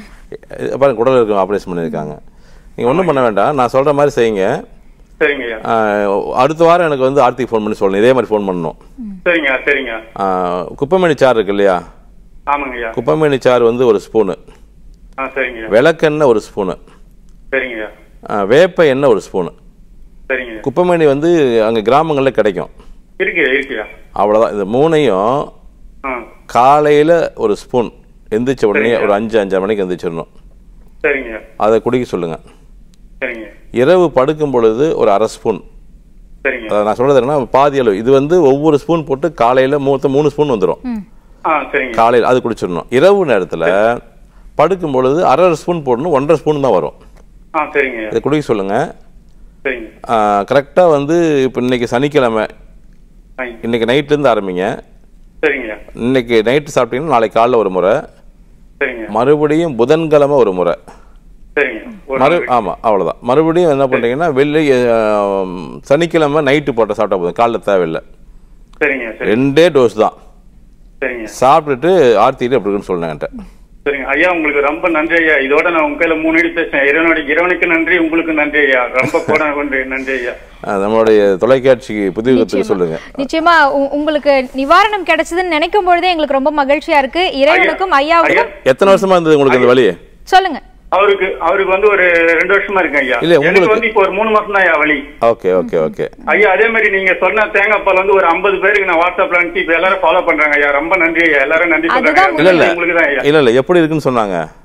எ- பாருங்க குடல் இருக்கும் ஆப்ரேஷன் பண்ணியிருக்காங்க நீங்க ஒன்றும் பண்ண வேண்டாம் நான் சொல்ற மாதிரி செய்யுங்க சரிங்க ஐயா ஆஹ், அடுத்த வாரம் எனக்கு வந்து ஆர்த்திக் ஃபோன் பண்ணி சொல்லணும் இதே மாதிரி ஃபோன் பண்ணணும் சரிங்க சரிங்க ஆஹ், குப்பைமேனி சாறு இருக்கு இல்லையா ஆமாங்க ஐயா குப்பைமேனி சாறு வந்து ஒரு ஸ்பூனு ஆ சரிங்க ஐயா விளக்கெண்ணெய் ஒரு ஸ்பூனு சரிங்க ஐயா ஆஹ், வேப்ப எண்ணெய் ஒரு ஸ்பூனு சரிங்க ஐயா குப்பைமேனி வந்து அங்கே கிராமங்களில் கிடைக்கும் இருக்குயா இருக்குயா அவ்வளோதான் இந்த மூணையும் ஆ காலையில் ஒரு ஸ்பூன் எந்திரிச்ச உடனே ஒரு அஞ்சு அஞ்சரை மணிக்கு எந்திரிச்சிடணும் சரிங்க அதை குடிக்க சொல்லுங்கள் சரிங்க இரவு படுக்கும் பொழுது ஒரு அரை ஸ்பூன் சரிங்க அதை நான் சொல்றது என்னன்னா பாதி அளவு இது வந்து ஒவ்வொரு ஸ்பூன் போட்டு காலையில் மூத்த மூணு ஸ்பூன் வந்துடும் ஆ சரிங்க காலையில் அது குடிச்சிடணும் இரவு நேரத்தில் படுக்கும் பொழுது அரை ஸ்பூன் போடணும் ஒன்றரை ஸ்பூன் தான் வரும் ஆ சரிங்க இதை குடிக்க சொல்லுங்கள் சரிங்க கரெக்டாக வந்து இப்போ இன்னைக்கு சனிக்கிழமை ஆ, இன்னைக்கு நைட்லேருந்து ஆரம்பிங்க சரிங்க இன்னைக்கு நைட்டு சாப்பிட்டீங்கன்னா நாளைக்கு காலைல ஒரு முறை சரிங்க மறுபடியும் புதன்கிழமை ஒரு முறை சரிங்க ஒரு மறு நாளைக்கு. ஆமாம் அவ்வளோதான் மறுபடியும் என்ன பண்ணுறீங்கன்னா வெள்ளி ஆம், சனிக்கிழமை நைட்டு போட்ட சாப்பிட்டா போதும் காலைல தேவையில்லை சரிங்க சரி ரெண்டே டோஸ் தான் சரிங்க சாப்பிட்டுட்டு ஆர்த்திட்டு அப்படி இருக்குன்னு சொல்லுங்க என்கிட்ட சரிங்க ஐயா உங்களுக்கு ரொம்ப நன்றி ஐயா இதோட நான் உங்க கையில மூணு அடி பேசுறேன் இறைவனுடைய இறைவனுக்கு நன்றி உங்களுக்கு நன்றி ஐயா ரொம்ப கூட கொண்டு நன்றி ஐயா அஹ், நம்மளுடைய தொலைக்காட்சிக்கு புதியகத்துக்கு சொல்லுங்க நிச்சயமா உ- உங்களுக்கு நிவாரணம் கிடைச்சதுன்னு நினைக்கும் பொழுதே எங்களுக்கு ரொம்ப மகிழ்ச்சியா இருக்கு இறைவனுக்கும் ஐயா ஐயாவுக்கும் எத்தனை வருஷமா இருந்தது உங்களுக்கு இந்த வலி சொல்லுங்க அவருக்கு அவருக்கு வந்து ஒரு ரெண்டு வருஷமா இருக்கு ஐயா இல்ல, எனக்கு உங்களுக்கு- வந்து இப்போ ஒரு மூணு மாசம் தான் ஐயா வழி ஓகே ஓகே ஓகே ஐயா அதே மாதிரி நீங்க சொன்ன தேங்காய் பால் வந்து ஒரு ஐம்பது பேருக்கு நான் வாட்ஸ்அப்ல அனுப்பி இப்ப எல்லாரும் ஃபாலோ பண்றாங்க ஐயா ரொம்ப நன்றி ஐயா எல்லாரும் நன்றி அதுதான் சொல்றாங்க இல்ல இல்ல உங்களுக்கு தான் ஐயா இல்ல இல்ல எப்படி இருக்குன்னு சொன்னாங்க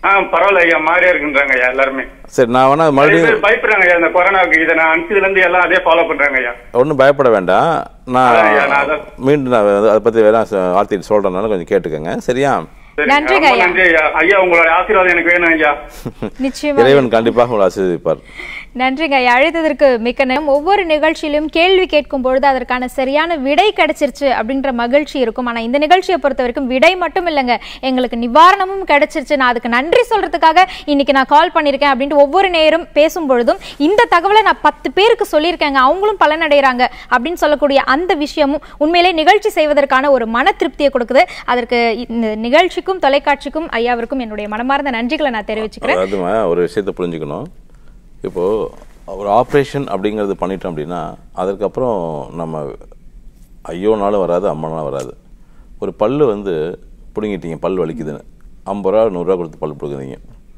ஆ பரவாயில்ல ஐயா மாறியா இருக்குன்றாங்க ஐயா எல்லாருமே சரி நான் வேணா நிறைய மறுபடியும் பேர் பயப்படுறாங்க ஐயா இந்த கொரோனாவுக்கு இதை நான் அனுப்பிச்சதுல இருந்து எல்லாம் அதே ஃபாலோ பண்றாங்க ஐயா ஒன்றும் பயப்பட வேண்டாம் நான் அதான் ஐயா, நான் அதான். மீண்டும் நான் வந்து அதை பற்றி வேணா ஆர்த்தி சொல்கிறேன்னால கொஞ்சம் கேட்டுக்கோங்க சரியா சரி, நன்றிங்க ரொம்ப ஐயா. நன்றி ஐயா ஐயா உங்களோட ஆசீர்வாதம் எனக்கு வேணும் ஐயா நிச்சயமா இறைவன் கண்டிப்பாக உங்களை ஆசீர்வதிப்பார் நன்றிங்க ஐயா அழைத்ததற்கு மிக்க நேரம் ஒவ்வொரு நிகழ்ச்சியிலும் கேள்வி கேட்கும் பொழுது அதற்கான சரியான விடை கிடைச்சிருச்சு அப்படின்ற மகிழ்ச்சி இருக்கும் ஆனா இந்த நிகழ்ச்சியை பொறுத்த வரைக்கும் விடை மட்டும் இல்லைங்க எங்களுக்கு நிவாரணமும் கிடைச்சிருச்சு நான் அதுக்கு நன்றி சொல்றதுக்காக இன்னைக்கு நான் கால் பண்ணியிருக்கேன் அப்படின்ட்டு ஒவ்வொரு நேரம் பேசும் பொழுதும் இந்த தகவலை நான் பத்து பேருக்கு சொல்லியிருக்கேங்க அவங்களும் பலனடைகிறாங்க அப்படின்னு சொல்லக்கூடிய அந்த விஷயமும் உண்மையிலே நிகழ்ச்சி செய்வதற்கான ஒரு மன திருப்தியை கொடுக்குது அதற்கு இந்த நிகழ்ச்சிக்கும் தொலைக்காட்சிக்கும் ஐயாவிற்கும் என்னுடைய மனமார்ந்த நன்றிகளை நான் தெரிவிச்சுக்கிறேன் அதாவதுமா ஒரு விஷயத்தை புரிஞ்சுக்கணும் இப்போது ஒரு ஆப்ரேஷன் அப்படிங்கிறது பண்ணிட்டோம் அப்படின்னா அதுக்கப்புறம் நம்ம ஐயோனாலும் வராது அம்மனாலும் வராது ஒரு பல்லு வந்து பிடுங்கிட்டீங்க பல் வலிக்குதுன்னு ஐம்பது ரூபா நூறுரூவா கொடுத்து பல் பிடுங்குறீங்க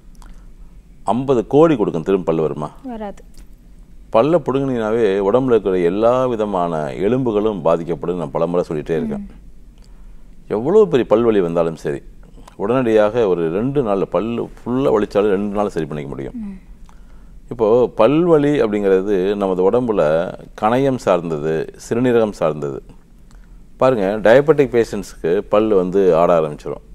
ஐம்பது கோடி கொடுக்கும் திரும்ப பல் வருமா வராது பல்ல பிடுங்கினீங்கனாவே உடம்புல இருக்கிற எல்லா விதமான எலும்புகளும் பாதிக்கப்படும் நான் பலமுறை சொல்லிட்டே இருக்கேன் எவ்வளோ பெரிய பல்வலி வந்தாலும் சரி உடனடியாக ஒரு ரெண்டு நாளில் பல்லு ஃபுல்லாக வலிச்சாலும் ரெண்டு நாள் சரி பண்ணிக்க முடியும் இப்போது பல்வலி அப்படிங்கிறது நமது உடம்புல கணையம் சார்ந்தது சிறுநீரகம் சார்ந்தது பாருங்கள் டயபெட்டிக் பேஷண்ட்ஸ்க்கு பல் வந்து ஆட ஆரம்பிச்சிடும்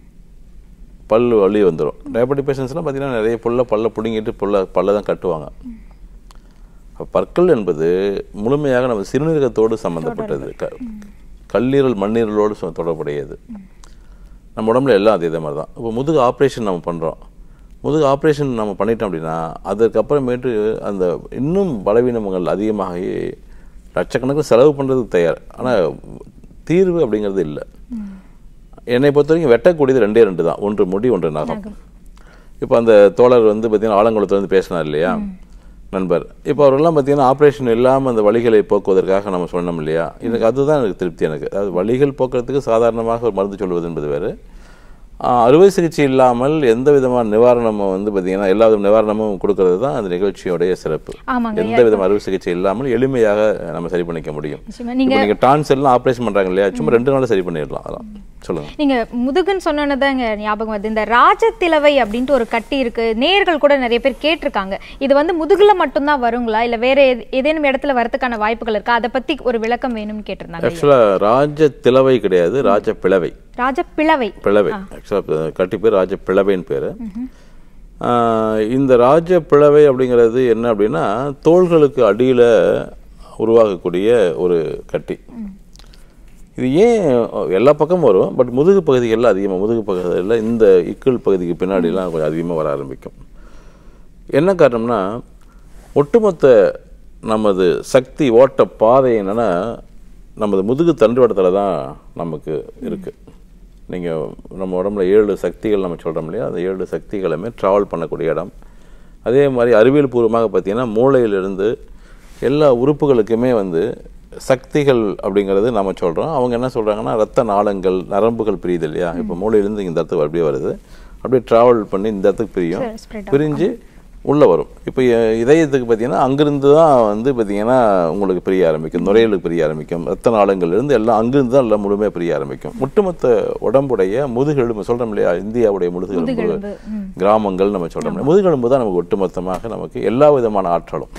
பல் வலி வந்துடும் டயபெட்டிக் பேஷண்ட்ஸ்லாம் பார்த்தீங்கன்னா நிறைய புல்ல பல்ல பிடுங்கிட்டு புல்ல பல்ல தான் கட்டுவாங்க அப்ப பற்கள் என்பது முழுமையாக நம்ம சிறுநீரகத்தோடு சம்பந்தப்பட்டது க கல்லீரல் மண்ணீரலோடு சொ- தொடர்புடையது நம்ம உடம்புல எல்லாம் அதே மாதிரி தான் இப்போ முதுகு ஆப்ரேஷன் நம்ம பண்ணுறோம் முதுகு ஆப்ரேஷன் நம்ம பண்ணிட்டோம் அப்படின்னா அதற்கப்புறமேட்டு அந்த இன்னும் பலவீனங்கள் அதிகமாகி லட்சக்கணக்கில் செலவு பண்ணுறதுக்கு தயார் ஆனால் தீர்வு அப்படிங்கிறது இல்லை என்னை பொறுத்த வரைக்கும் வெட்டக்கூடியது ரெண்டே ரெண்டு தான் ஒன்று முடி ஒன்று நகம் இப்போ அந்த தோழர் வந்து பார்த்தீங்கன்னா ஆலங்குளத்துல வந்து பேசினார் இல்லையா நண்பர் இப்போ அவரெல்லாம் பார்த்தீங்கன்னா ஆப்ரேஷன் இல்லாமல் அந்த வலிகளை போக்குவதற்காக நம்ம சொன்னோம் இல்லையா எனக்கு அதுதான் எனக்கு திருப்தி எனக்கு அதாவது வலிகள் போக்குறதுக்கு சாதாரணமாக ஒரு மருந்து சொல்வது என்பது வேறு ஆஹ், அறுவை சிகிச்சை இல்லாமல் எந்த விதமான நிவாரணமும் வந்து பார்த்தீங்கன்னா எல்லா வித நிவாரணமும் கொடுக்கறது தான் அந்த நிகழ்ச்சியோடைய சிறப்பு ஆமாங்க எந்த விதமான அறுவை சிகிச்சை இல்லாமல் எளிமையாக நம்ம சரி பண்ணிக்க முடியும் நிச்சயமா. இப்போ நீங்க நீங்கள் டான்செல்லாம் ஆப்ரேஷன் பண்ணுறாங்க இல்லையா சும்மா ரெண்டு நாளில் சரி பண்ணிடலாம் அதெல்லாம் சொல்லுங்கள் நீங்க முதுகுன்னு சொன்னதாங்க ஞாபகம் வருது இந்த ராஜத்திலவை அப்படின்ட்டு ஒரு கட்டி இருக்கு நேர்கள் கூட நிறைய பேர் கேட்டிருக்காங்க இது வந்து முதுகுல மட்டும்தான் வருங்களா இல்ல வேற ஏதே- ஏதேனும் இடத்துல வரதுக்கான வாய்ப்புகள் இருக்கா அதை பத்தி ஒரு விளக்கம் வேணும்னு கேட்டிருந்தாங்க ஆக்சுவலாக ராஜ திலவை கிடையாது ராஜ பிளவை ராஜப்பிளவை பிளவை ஆக்சுவலாக கட்டி பேர் ராஜ பிளவைன்னு பேர் இந்த ராஜ பிளவை அப்படிங்கிறது என்ன அப்படின்னா தோள்களுக்கு அடியில் உருவாகக்கூடிய ஒரு கட்டி இது ஏன் எல்லா பக்கமும் வரும் பட் முதுகு பகுதிகளில் அதிகமாக முதுகு பகுதிகளில் இந்த இக்கல் பகுதிக்கு பின்னாடிலாம் கொஞ்சம் அதிகமாக வர ஆரம்பிக்கும் என்ன காரணம்னா ஒட்டுமொத்த நமது சக்தி ஓட்ட பாதை என்னன்னா நமது முதுகு தண்டுவடத்தில் தான் நமக்கு இருக்கு நீங்கள் நம்ம உடம்புல ஏழு சக்திகள் நம்ம சொல்கிறோம் இல்லையா அந்த ஏழு சக்திகளுமே ட்ராவல் பண்ணக்கூடிய இடம் அதே மாதிரி அறிவியல் பூர்வமாக பார்த்தீங்கன்னா மூளையிலிருந்து எல்லா உறுப்புகளுக்குமே வந்து சக்திகள் அப்படிங்கிறது நம்ம சொல்கிறோம் அவங்க என்ன சொல்கிறாங்கன்னா ரத்த நாளங்கள் நரம்புகள் பிரியுது இல்லையா இப்போ மூளையிலேருந்து இந்த இடத்துக்கு அப்படியே வருது அப்படியே ட்ராவல் பண்ணி இந்த இடத்துக்கு பிரியும் சரி, spread பிரிஞ்சு உள்ளே வரும் இப்போ இ- இதயத்துக்கு பார்த்தீங்கன்னா அங்கிருந்து தான் வந்து பார்த்தீங்கன்னா உங்களுக்கு பிரிய ஆரம்பிக்கும் நுரையீரலுக்கு பிரிய ஆரம்பிக்கும் ரத்த நாளங்கள்லேருந்து எல்லாம் அங்கிருந்து தான் எல்லாம் முழுமையாக பிரிய ஆரம்பிக்கும் ஒட்டுமொத்த உடம்புடைய முதுகெலும்பு சொல்கிறோம் இல்லையா இந்தியாவுடைய முதுகெலும்பு முதுகெலும்பு, ம். கிராமங்கள் நம்ம சொல்கிறோம் இல்லையா முதுகெலும்பு தான் நமக்கு ஒட்டுமொத்தமாக நமக்கு எல்லா விதமான ஆற்றலும்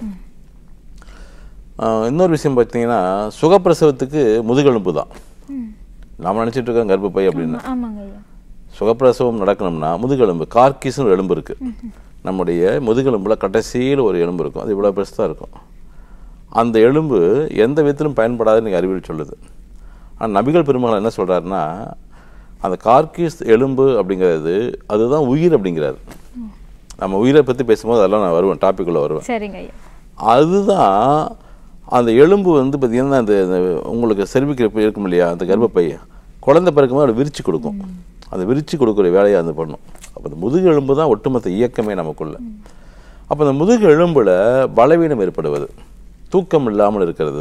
ஆஹ் இன்னொரு விஷயம் பார்த்தீங்கன்னா சுகப்பிரசவத்துக்கு முதுகெலும்பு தான் நாம நினச்சிட்டு இருக்கோம் கர்ப்பப்பை அப்படின்னு ஆமாங்க ஐயா சுகப்பிரசவம் நடக்கணும்னா முதுகெலும்பு கார்கிஸ்னு ஒரு எலும்பு இருக்கு நம்முடைய முதுகெலும்புல கடைசியில் ஒரு எலும்பு இருக்கும் அது இவ்வளோ பெருசாக இருக்கும் அந்த எலும்பு எந்த விதத்திலும் பயன்படாதுன்னு எனக்கு அறிவியல் சொல்லுது ஆனால் நபிகள் பெருமகள் என்ன சொல்றாருன்னா அந்த கார்கிஸ் எலும்பு அப்படிங்கிறது அதுதான் உயிர் அப்படிங்கிறாரு நம்ம உயிரை பற்றி பேசும்போது அதெல்லாம் நான் வருவேன் டாபிக்குள்ளே வருவேன் சரிங்க ஐயா அதுதான் அந்த எலும்பு வந்து பார்த்தீங்கன்னா அந்த அந்த உங்களுக்கு செர்விக்கல் இருக்கும் இல்லையா அந்த கர்ப்பப்பை குழந்தை பிறக்கும்போது அதை விரிச்சு கொடுக்கும் அதை விரிச்சு கொடுக்குற வேலையை அது பண்ணும் அப்போ அந்த முதுகு எலும்பு தான் ஒட்டுமொத்த இயக்கமே நமக்குள்ள அப்போ அந்த முதுகு எலும்புல பலவீனம் ஏற்படுவது தூக்கம் இல்லாமல் இருக்கிறது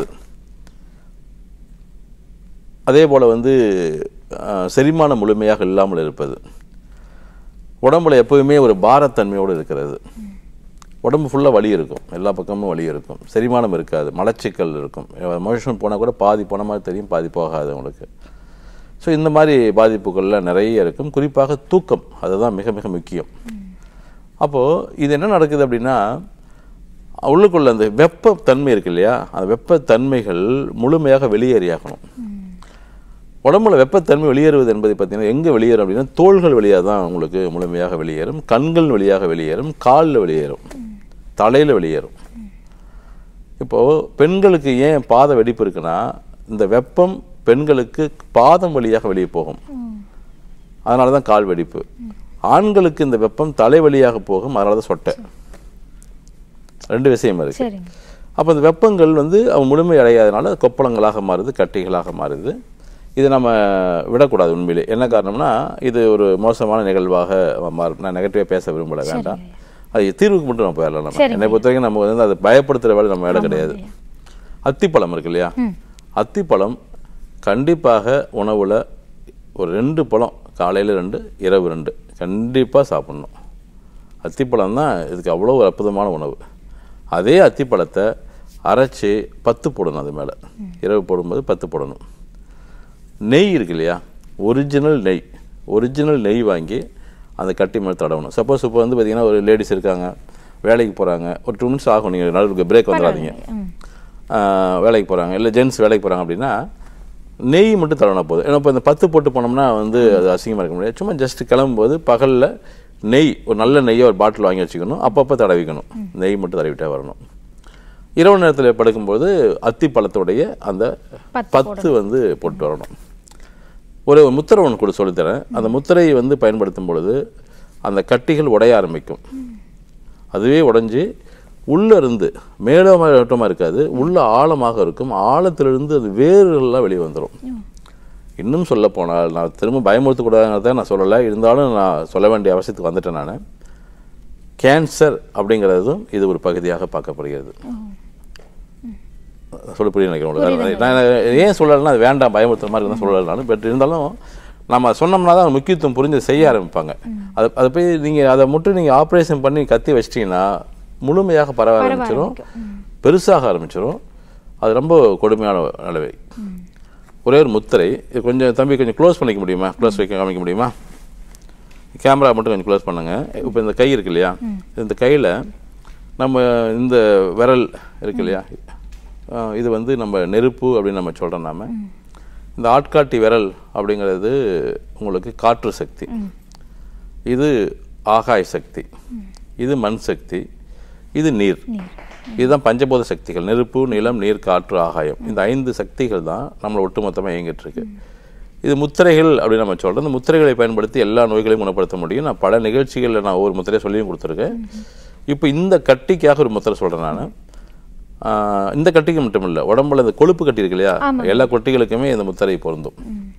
அதே போல் வந்து அஹ், செரிமானம் முழுமையாக இல்லாமல் இருப்பது உடம்புல எப்போவுமே ஒரு பாரத்தன்மையோடு இருக்கிறது உடம்பு ஃபுல்லாக வலி இருக்கும் எல்லா பக்கமும் வலி இருக்கும் செரிமானம் இருக்காது மலச்சிக்கல் இருக்கும் மோஷன் போனால் கூட பாதி போன மாதிரி தெரியும் பாதி போகாது உங்களுக்கு ஸோ இந்த மாதிரி பாதிப்புகள்லாம் நிறைய இருக்கும் குறிப்பாக தூக்கம் அதுதான் மிக மிக முக்கியம் அப்போது இது என்ன நடக்குது அப்படின்னா உள்ளுக்குள்ள அந்த வெப்பத்தன்மை இருக்கு இல்லையா அந்த வெப்பத்தன்மைகள் முழுமையாக வெளியேறியாகணும் உடம்புல வெப்பத்தன்மை வெளியேறுவது என்பதை பார்த்தீங்கன்னா எங்கே வெளியேறும் அப்படின்னா தோள்கள் வழியாக தான் உங்களுக்கு முழுமையாக வெளியேறும் கண்கள் வழியாக வெளியேறும் காலில் வெளியேறும் தலையில் வெளியேறும் இப்போது பெண்களுக்கு ஏன் பாத வெடிப்பு இருக்குன்னா இந்த வெப்பம் பெண்களுக்கு பாதம் வழியாக வெளியே போகும் அதனால தான் கால் வெடிப்பு ஆண்களுக்கு இந்த வெப்பம் தலை வழியாக போகும் அதனால தான் சொட்டை ரெண்டு விஷயம் இருக்கு சரிங்க அப்போ இந்த வெப்பங்கள் வந்து அவன் முழுமை அடையாதனால கொப்பளங்களாக மாறுது கட்டிகளாக மாறுது இதை நம்ம விடக்கூடாது உண்மையிலே என்ன காரணம்னா இது ஒரு மோசமான நிகழ்வாக மாறும் நான் நெகட்டிவாக பேச விரும்பல வேண்டாம் அது தீர்வுக்கு மட்டும் நம்ம போயிடலாம் நம்ம என்னை பொறுத்த வரைக்கும் நம்ம வந்து அதை பயப்படுத்துகிற வேலை நம்ம வேலை கிடையாது அத்திப்பழம் இருக்கு இல்லையா அத்திப்பழம் கண்டிப்பாக உணவுல ஒரு ரெண்டு பழம் காலையில் ரெண்டு இரவு ரெண்டு கண்டிப்பாக சாப்பிடணும் அத்திப்பழம் தான் இதுக்கு அவ்வளோ ஒரு அற்புதமான உணவு அதே அத்திப்பழத்தை அரைச்சி பத்து போடணும் அது மேலே இரவு போடும்போது பத்து போடணும் நெய் இருக்கு இல்லையா ஒரிஜினல் நெய் ஒரிஜினல் நெய் வாங்கி அந்த கட்டி மேலே தடவணும் சப்போஸ் இப்போ வந்து பார்த்தீங்கன்னா ஒரு லேடிஸ் இருக்காங்க வேலைக்கு போகிறாங்க ஒரு டூ மினிட்ஸ் ஆகும் நீங்கள் நடுவுக்கு பிரேக் வந்துடாதீங்க ஆஹ் வேலைக்கு போகிறாங்க இல்லை ஜென்ஸ் வேலைக்கு போகிறாங்க அப்படின்னா நெய் மட்டும் தடவினா போதும் ஏன்னா இப்போ இந்த பத்து போட்டு போனோம்னா வந்து அது அசிங்கமாக இருக்க முடியாது சும்மா ஜஸ்ட் கிளம்பும்போது பகலில் நெய் ஒரு நல்ல நெய்யை ஒரு பாட்டில் வாங்கி வச்சுக்கணும் அப்பப்போ தடவிக்கணும் நெய் மட்டும் தடவிட்டே வரணும் இரவு நேரத்தில் படுக்கும்போது அத்தி பழத்தோடைய அந்த பத்து பத்து வந்து போட்டு வரணும் ஒரு முத்திரை ஒன்று கூட சொல்லித்தரேன் அந்த முத்திரையை வந்து பயன்படுத்தும் பொழுது அந்த கட்டிகள் உடைய ஆரம்பிக்கும் அதுவே உடைஞ்சு உள்ள இருந்து மேலோட்டமாக இருக்காது உள்ள ஆழமாக இருக்கும் ஆழத்திலிருந்து அது வேர்கள்லாம் வெளியே வந்துடும் இன்னும் சொல்ல போனால் நான் திரும்ப பயமுறுத்தக்கூடாதுங்கிறத நான் சொல்லலை இருந்தாலும் நான் சொல்ல வேண்டிய அவசியத்துக்கு வந்துட்டேன் நான் கேன்சர் அப்படிங்கிறதும் இது ஒரு பகுதியாக பார்க்கப்படுகிறது சொல்ல புரிய நினைக்கிறேன் உங்களுக்கு. நான் ஏன் சொல்லலைன்னா அது வேண்டாம் பயமுறுத்துற மாதிரி இருந்தால் சொல்லலைனாலும் பட் இருந்தாலும் நம்ம சொன்னோம்னா தான் முக்கியத்துவம் புரிஞ்சு செய்ய ஆரம்பிப்பாங்க அது அதை போய் நீங்கள் அதை மட்டும் நீங்கள் ஆப்ரேஷன் பண்ணி கத்தி வச்சிட்டீங்கன்னா முழுமையாக பரவ ஆரம்பிச்சிடும் பெருசாக ஆரம்பிச்சிடும் அது ரொம்ப கொடுமையான நிலவை ஒரே ஒரு முத்திரை இது கொஞ்சம் தம்பி கொஞ்சம் க்ளோஸ் பண்ணிக்க முடியுமா க்ளோஸ் வைக்க காமிக்க முடியுமா கேமரா மட்டும் கொஞ்சம் க்ளோஸ் பண்ணுங்க இப்போ இந்த கை இருக்கு இல்லையா இந்த கையில் நம்ம இந்த விரல் இருக்கு இல்லையா ஆஹ் இது வந்து நம்ம நெருப்பு அப்படின்னு நம்ம சொல்கிறோம் நாம இந்த ஆட்காட்டி விரல் அப்படிங்கிறது உங்களுக்கு காற்று சக்தி இது ஆகாய சக்தி இது மண் சக்தி இது நீர் இதுதான் பஞ்சபூத சக்திகள் நெருப்பு நிலம் நீர் காற்று ஆகாயம் இந்த ஐந்து சக்திகள் தான் நம்மளை ஒட்டுமொத்தமாக இயங்கிட்டு இருக்கு இது முத்திரைகள் அப்படின்னு நம்ம சொல்றோம் இந்த முத்திரைகளை பயன்படுத்தி எல்லா நோய்களையும் குணப்படுத்த முடியும் நான் பல நிகழ்ச்சிகளில் நான் ஒவ்வொரு முத்திரையை சொல்லியும் கொடுத்துருக்கேன் இப்போ இந்த கட்டிக்காக ஒரு முத்திரை சொல்கிறேன் நான் இந்த கட்டிக்கு மட்டும் இல்லை உடம்புல இந்த கொழுப்பு கட்டி இருக்கு இல்லையா எல்லா கொட்டிகளுக்குமே இந்த முத்திரை பொருந்தும்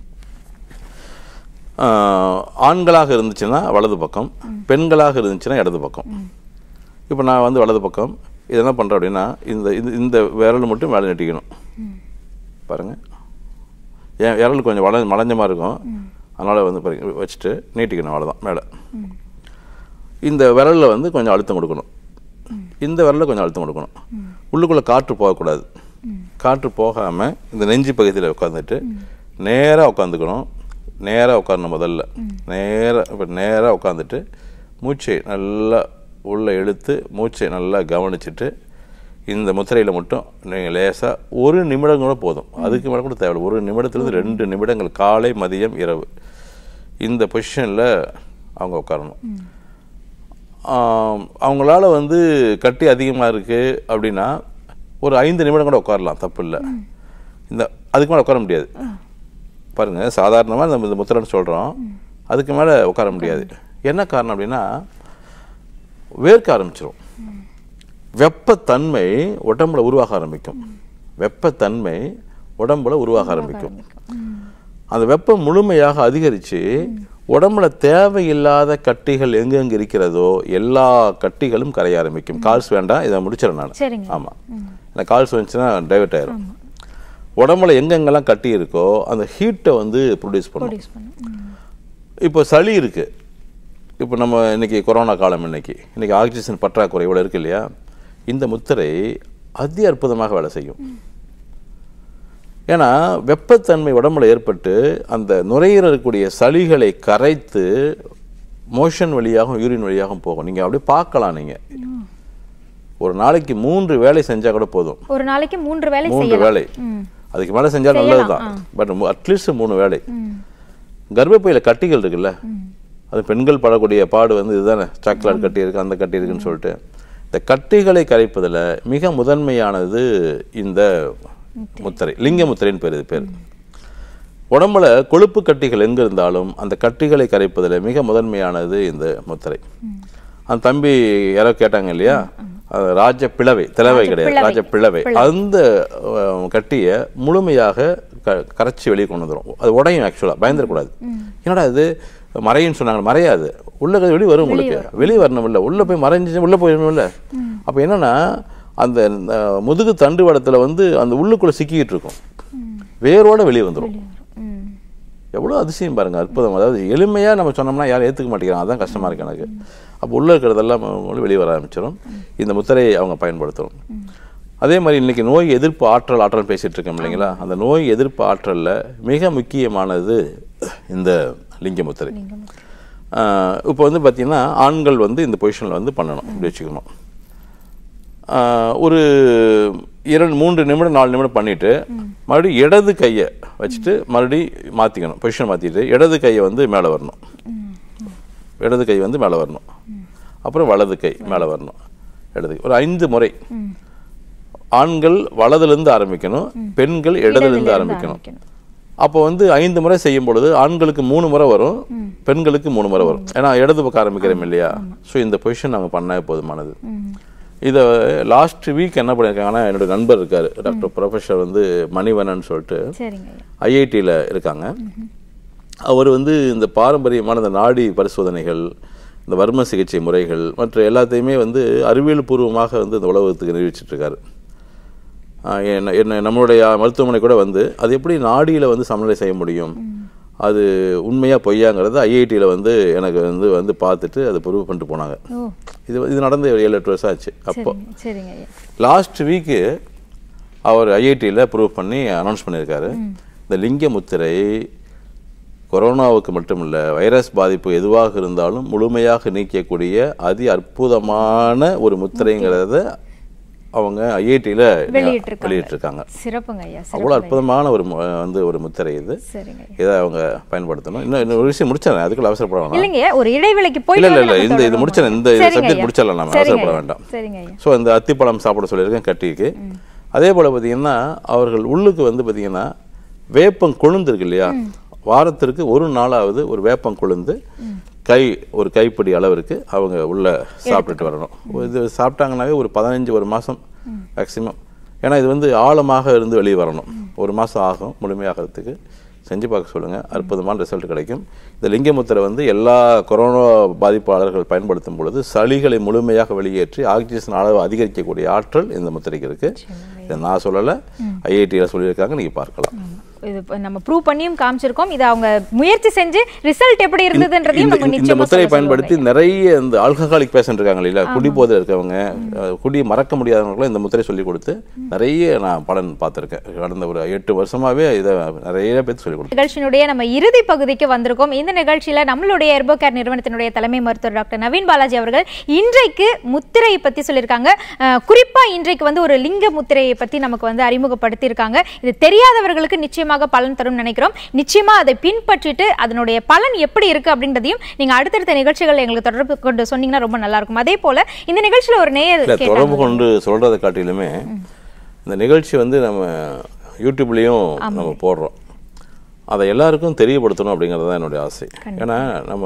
ஆஹ் ஆண்களாக இருந்துச்சுன்னா வலது பக்கம் பெண்களாக இருந்துச்சுன்னா இடது பக்கம் இப்போ நான் வந்து வலது பக்கம் இது என்ன பண்ணுறேன் அப்படின்னா இந்த இது இந்த விரல் மட்டும் மேலே நெட்டிக்கணும் பாருங்க என் விரல் கொஞ்சம் வள மலைஞ்ச மாதிரி இருக்கும் அதனால் வந்து பாருங்க வச்சுட்டு நீட்டிக்கணும் அவ்வளோதான் மேலே இந்த விரலில் வந்து கொஞ்சம் அழுத்தம் கொடுக்கணும் இந்த விரலில் கொஞ்சம் அழுத்தம் கொடுக்கணும் உள்ளுக்குள்ளே காற்று போகக்கூடாது காற்று போகாமல் இந்த நெஞ்சு பகுதியில் உட்காந்துட்டு நேராக உட்காந்துக்கணும் நேராக உட்காரணும் முதல்ல நேராக இப்போ நேராக உட்காந்துட்டு மூச்சை நல்லா உள்ளே இழுத்து மூச்சை நல்லா கவனிச்சுட்டு இந்த முத்திரையில் மட்டும் நீங்கள் லேசாக ஒரு நிமிடம் கூட போதும் அதுக்கு மேலே கூட தேவையில்லை ஒரு நிமிடத்துலேருந்து ரெண்டு நிமிடங்கள் காலை மதியம் இரவு இந்த பொசிஷனில் அவங்க உட்காரணும் ஆம், அவங்களால வந்து கட்டி அதிகமாக இருக்குது அப்படின்னா ஒரு ஐந்து நிமிடம் கூட உட்காரலாம் தப்பு இல்லை இந்த அதுக்கு மேலே உட்கார முடியாது பாருங்க சாதாரணமாக நம்ம இந்த முத்திரன்னு சொல்கிறோம் அதுக்கு மேலே உட்கார முடியாது என்ன காரணம் அப்படின்னா வேர்க்க ஆரம்பிச்சிரும் வெப்பத்தன்மை உடம்புல உருவாக ஆரம்பிக்கும் வெப்பத்தன்மை உடம்புல உருவாக ஆரம்பிக்கும் அந்த வெப்பம் முழுமையாக அதிகரித்து உடம்புல தேவையில்லாத கட்டிகள் எங்கெங்க இருக்கிறதோ எல்லா கட்டிகளும் கரைய ஆரம்பிக்கும் கால்ஸ் வேண்டாம் இதை முடிச்சிடறேன் நான் சரிங்க. ஆமாம் எனக்கு கால்ஸ் வந்துச்சுன்னா டைவர்ட் ஆயிரும் உடம்புல எங்கெங்கெல்லாம் கட்டி இருக்கோ அந்த ஹீட்டை வந்து ப்ரொடியூஸ் பண்ணும் ப்ரொடியூஸ் பண்ணும் இப்போ சளி இருக்கு இப்போ நம்ம இன்னைக்கு கொரோனா காலம் இன்னைக்கு இன்னைக்கு ஆக்சிஜன் பற்றாக்குறை இவ்வளோ இருக்கு இல்லையா இந்த முத்திரை அதி அற்புதமாக வேலை செய்யும் ஏன்னா வெப்பத்தன்மை உடம்புல ஏற்பட்டு அந்த நுரையீரல் இருக்கக்கூடிய சளிகளை கரைத்து மோஷன் வழியாகவும் யூரின் வழியாகவும் போகும் நீங்கள் அப்படியே பார்க்கலாம் நீங்கள் ஒரு நாளைக்கு மூன்று வேலை செஞ்சால் கூட போதும் ஒரு நாளைக்கு மூன்று வேளை மூன்று செய்யலாம் வேலை அதுக்கு மேலே செஞ்சால் நல்லது தான் பட் அட்லீஸ்ட் மூணு வேலை கர்ப்பப்பையில் கட்டிகள் இருக்குல்ல அது பெண்கள் படக்கூடிய பாடு வந்து இதுதானே சாக்லேட் கட்டி இருக்கு அந்த கட்டி இருக்குன்னு சொல்லிட்டு இந்த கட்டிகளை கரைப்பதில் மிக முதன்மையானது இந்த முத்திரை லிங்க முத்திரைன்னு பேர் இது பேர் உடம்புல கொழுப்பு கட்டிகள் எங்க இருந்தாலும் அந்த கட்டிகளை கரைப்பதில் மிக முதன்மையானது இந்த முத்திரை அந்த தம்பி யாரோ கேட்டாங்க இல்லையா அது ராஜ பிளவை திலவை கிடையாது பிளவை. ராஜ பிளவை அந்த அஹ், கட்டியை முழுமையாக க- கரைச்சி வெளியே கொண்டு வந்துரும் அது உடையும் ஆக்சுவலாக பயந்துடக்கூடாது என்னடா இது மறையுன்னு சொன்னாங்க மறையாது உள்ள இருக்கிறது வெளியே வரும் உங்களுக்கு வெளியே வரணும் இல்லை உள்ள போய் மறைஞ்சு உள்ள போயிடணும்ல அப்ப என்னன்னா அந்த அஹ், முதுகு தண்டுவடத்துல வந்து அந்த உள்ளுக்குள்ள சிக்கிக்கிட்டு இருக்கும் வேரோட வெளியே வந்துரும் ம். எவ்வளோ அதிசயம் பாருங்க அற்புதம் அதாவது எளிமையாக நம்ம சொன்னோம்னா யாரும் ஏற்றுக்க மாட்டேங்கிறாங்க அதான் கஷ்டமா இருக்கு எனக்கு அப்போ உள்ளே இருக்கிறதெல்லாம் அவங்களும் வெளியே வர ஆரம்பிச்சிடும் இந்த முத்திரையை அவங்க பயன்படுத்தணும் அதே மாதிரி இன்னைக்கு நோய் எதிர்ப்பு ஆற்றல் ஆற்றல் பேசிட்டு இருக்கோம் இல்லைங்களா அந்த நோய் எதிர்ப்பு ஆற்றல்ல மிக முக்கியமானது இந்த லிங்க முத்திரை இப்போ வந்து பார்த்தீங்கன்னா ஆண்கள் வந்து இந்த பொசிஷனில் வந்து பண்ணணும் இப்படி வச்சுக்கணும் ஆஹ் ஒரு இரண்டு மூன்று நிமிடம் நாலு நிமிடம் பண்ணிட்டு மறுபடியும் இடது கையை வச்சுட்டு மறுபடியும் மாற்றிக்கணும் பொசிஷன் மாற்றிட்டு இடது கையை வந்து மேலே வரணும் இடது கை வந்து மேலே வரணும் அப்புறம் வலது கை மேலே வரணும் இடது கை. ஒரு ஐந்து முறை ஆண்கள் வலதுலேருந்து ஆரம்பிக்கணும் பெண்கள் இடதுலேருந்து ஆரம்பிக்கணும் அப்போ வந்து ஐந்து முறை செய்யும் பொழுது ஆண்களுக்கு மூணு முறை வரும் பெண்களுக்கு மூணு முறை வரும் ஏன்னா இடது பக்கம் ஆரம்பிக்கிறோம் இல்லையா ஸோ இந்த பொசிஷன் நாங்கள் பண்ணால் போதுமானது இதை லாஸ்ட் வீக் என்ன பண்ணியிருக்காங்கன்னா என்னோட நண்பர் இருக்காரு டாக்டர் ப்ரொஃபஸர் வந்து மணிவண்ணன் சொல்லிட்டு சரிங்க ஐயா ஐஐடியில் இருக்காங்க அவர் வந்து இந்த பாரம்பரியமான இந்த நாடி பரிசோதனைகள் இந்த வர்ம சிகிச்சை முறைகள் மற்ற எல்லாத்தையுமே வந்து அறிவியல் பூர்வமாக வந்து இந்த உலகத்துக்கு நிரூபிச்சிட்டு இருக்காரு ஆஹ் என்ன என்ன நம்மளுடைய மருத்துவமனை கூட வந்து அது எப்படி நாடியில் வந்து சமநிலை செய்ய முடியும் அது உண்மையா பொய்யாங்கிறது ஐஐடியில் வந்து எனக்கு வந்து வந்து பார்த்துட்டு அதை ப்ரூவ் பண்ணிட்டு போனாங்க ஓ இது இது நடந்து ஒரு ஏழு எட்டு வருஷம் ஆச்சு அப்போ சரிங்க சரிங்க ஐயா லாஸ்ட் வீக்கு அவர் ஐஐடியில் ப்ரூவ் பண்ணி அனௌன்ஸ் பண்ணியிருக்காரு இந்த லிங்க முத்திரை கொரோனாவுக்கு மட்டும் இல்லை வைரஸ் பாதிப்பு எதுவாக இருந்தாலும் முழுமையாக நீக்கக்கூடிய அதி அற்புதமான ஒரு முத்திரைங்கிறத அவங்க ஐஐடியில் வெளியிட்டிருக்காங்க. வெளியிட்டிருக்காங்க சிறப்புங்க ஐயா அவ்வளோ சிறப்பு அற்புதமான ஒரு மு- வந்து ஒரு முத்திரை இது சரிங்க ஐயா இதை அவங்க பயன்படுத்தணும் இன்னும் இன்னொரு விஷயம் முடிச்சிடறேன் அதுக்குள்ள அவசரப்பட வேணாம் இல்லைங்க ஒரு இடைவேளைக்கு இல்ல போயிட்டு இல்ல வந்து இல்ல நம்ம இந்த இது தொடருவோம். முடிச்சிடறேன் இந்த சரிங்க சப்ஜெக்ட் ஐயா. முடிச்சிடலாம் நம்ம சரிங்க அவசரப்பட ஐயா. வேண்டாம் சரிங்க ஐயா ஸோ இந்த அத்திப்பழம் சாப்பிட சொல்லியிருக்கேன் கட்டிக்கு அதே போல் பார்த்தீங்கன்னா அவர்கள் உள்ளுக்கு வந்து பார்த்தீங்கன்னா வேப்பம் கொழுந்து இருக்கு இல்லையா வாரத்திற்கு ஒரு நாளாவது ஒரு வேப்பம் கொழுந்து கை ஒரு கைப்பிடி அளவிற்கு அவங்க உள்ள சாப்பிட்டுட்டு வரணும் இது சாப்பிட்டாங்கன்னாவே ஒரு பதினஞ்சு ஒரு மாதம் மேக்ஸிமம் ஏன்னா இது வந்து ஆழமாக இருந்து வெளியே வரணும் ஒரு மாதம் ஆகும் முழுமையாகிறதுக்கு செஞ்சு பார்க்க சொல்லுங்கள் அற்புதமான ரிசல்ட் கிடைக்கும் இந்த லிங்கமுத்திரை வந்து எல்லா கொரோனா பாதிப்பாளர்கள் பயன்படுத்தும் பொழுது சளிகளை முழுமையாக வெளியேற்றி ஆக்சிஜன் அளவு அதிகரிக்கக்கூடிய ஆற்றல் இந்த முத்திரைக்கு இருக்கு இதை நான் சொல்லலை ஐஐடியில் சொல்லியிருக்காங்க நீங்கள் பார்க்கலாம் இது இப்ப நம்ம ப்ரூவ் பண்ணியும் காமிச்சிருக்கோம் இது அவங்க முயற்சி செஞ்சு ரிசல்ட் எப்படி இருந்ததுன்றதையும் இந்த- நம்ம இந்த நிச்சயமா முத்திரையை சொல்ல பயன்படுத்தி நிறைய இந்த ஆல்கஹாலிக் பேஷண்ட் இருக்காங்க இல்லையா குடி போதையில் இருக்கவங்க அஹ், குடி மறக்க முடியாதவங்களும் இந்த முத்திரை சொல்லி கொடுத்து நிறைய நான் பலன் பார்த்துருக்கேன் கடந்த ஒரு எட்டு வருஷமாவே இதை நிறைய பேருக்கு சொல்லி கொடுத்தேன் நிகழ்ச்சியினுடைய நம்ம இறுதி பகுதிக்கு வந்திருக்கோம் இந்த நிகழ்ச்சியில நம்மளுடைய எர்போ கேர் நிறுவனத்தினுடைய தலைமை மருத்துவர் டாக்டர் நவீன் பாலாஜி அவர்கள் இன்றைக்கு முத்திரையை பத்தி சொல்லியிருக்காங்க அஹ், குறிப்பா இன்றைக்கு வந்து ஒரு லிங்க முத்திரையை பத்தி நமக்கு வந்து அறிமுகப்படுத்தியிருக்காங்க இது தெரியாதவர்களுக்கு நிச்சயமாக பலன் தரும் நினைக்கிறோம் நிச்சயமா அதை பின்பற்றிட்டு அதனுடைய பலன் எப்படி இருக்கு அப்படின்றதையும் நீங்க அடுத்தடுத்த நிகழ்ச்சிகள் எங்களுக்கு தொடர்பு கொண்டு சொன்னீங்கன்னா ரொம்ப நல்லா இருக்கும் அதே போல இந்த நிகழ்ச்சியில ஒரு நேயர் இல்லை கேட்டாங்க. தொடர்பு கொண்டு சொல்றதை காட்டிலுமே இந்த நிகழ்ச்சி வந்து நம்ம யூடியூப்லேயும் நம்ம போடுறோம் அதை எல்லாருக்கும் தெரியப்படுத்தணும் அப்படிங்கிறது தான் என்னுடைய ஆசை ஏன்னா நம்ம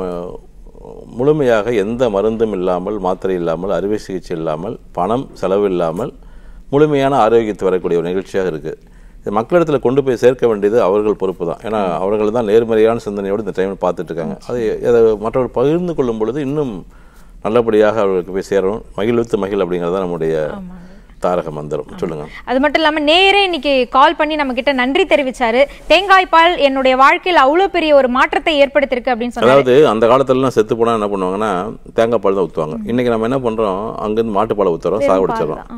முழுமையாக எந்த மருந்தும் இல்லாமல் மாத்திரை இல்லாமல் அறுவை சிகிச்சை இல்லாமல் பணம் செலவு இல்லாமல் முழுமையான ஆரோக்கியத்தை வரக்கூடிய ஒரு நிகழ்ச்சியாக இருக்குது இது மக்களிடத்தில் கொண்டு போய் சேர்க்க வேண்டியது அவர்கள் பொறுப்பு தான் ஏன்னா அவர்கள் தான் நேர்மறையான சிந்தனையோடு இந்த டைமில் பார்த்துட்டு இருக்காங்க அதை அதை மற்றவர்கள் பகிர்ந்து கொள்ளும் பொழுது இன்னும் நல்லபடியாக அவர்களுக்கு போய் சேரணும் மகிழ்வித்து மகிழ் அப்படிங்கிறது தான் நம்முடைய தாரக மந்திரம் சொல்லுங்க அது மட்டும் இல்லாம நேரே இன்னைக்கு கால் பண்ணி நம்ம கிட்ட நன்றி தெரிவிச்சாரு தேங்காய் பால் என்னுடைய வாழ்க்கையில் அவ்வளவு பெரிய ஒரு மாற்றத்தை ஏற்படுத்தியிருக்கு அப்படின்னு சொன்னாரு அதாவது அந்த காலத்துலலாம் செத்து போனா என்ன பண்ணுவாங்கன்னா தேங்காய் பால் தான் ஊற்றுவாங்க இன்னைக்கு நம்ம என்ன பண்றோம் அங்கேருந்து மாட்டுப்பாலை ஊற்றுறோம் சாகுடிச்சிடறோம்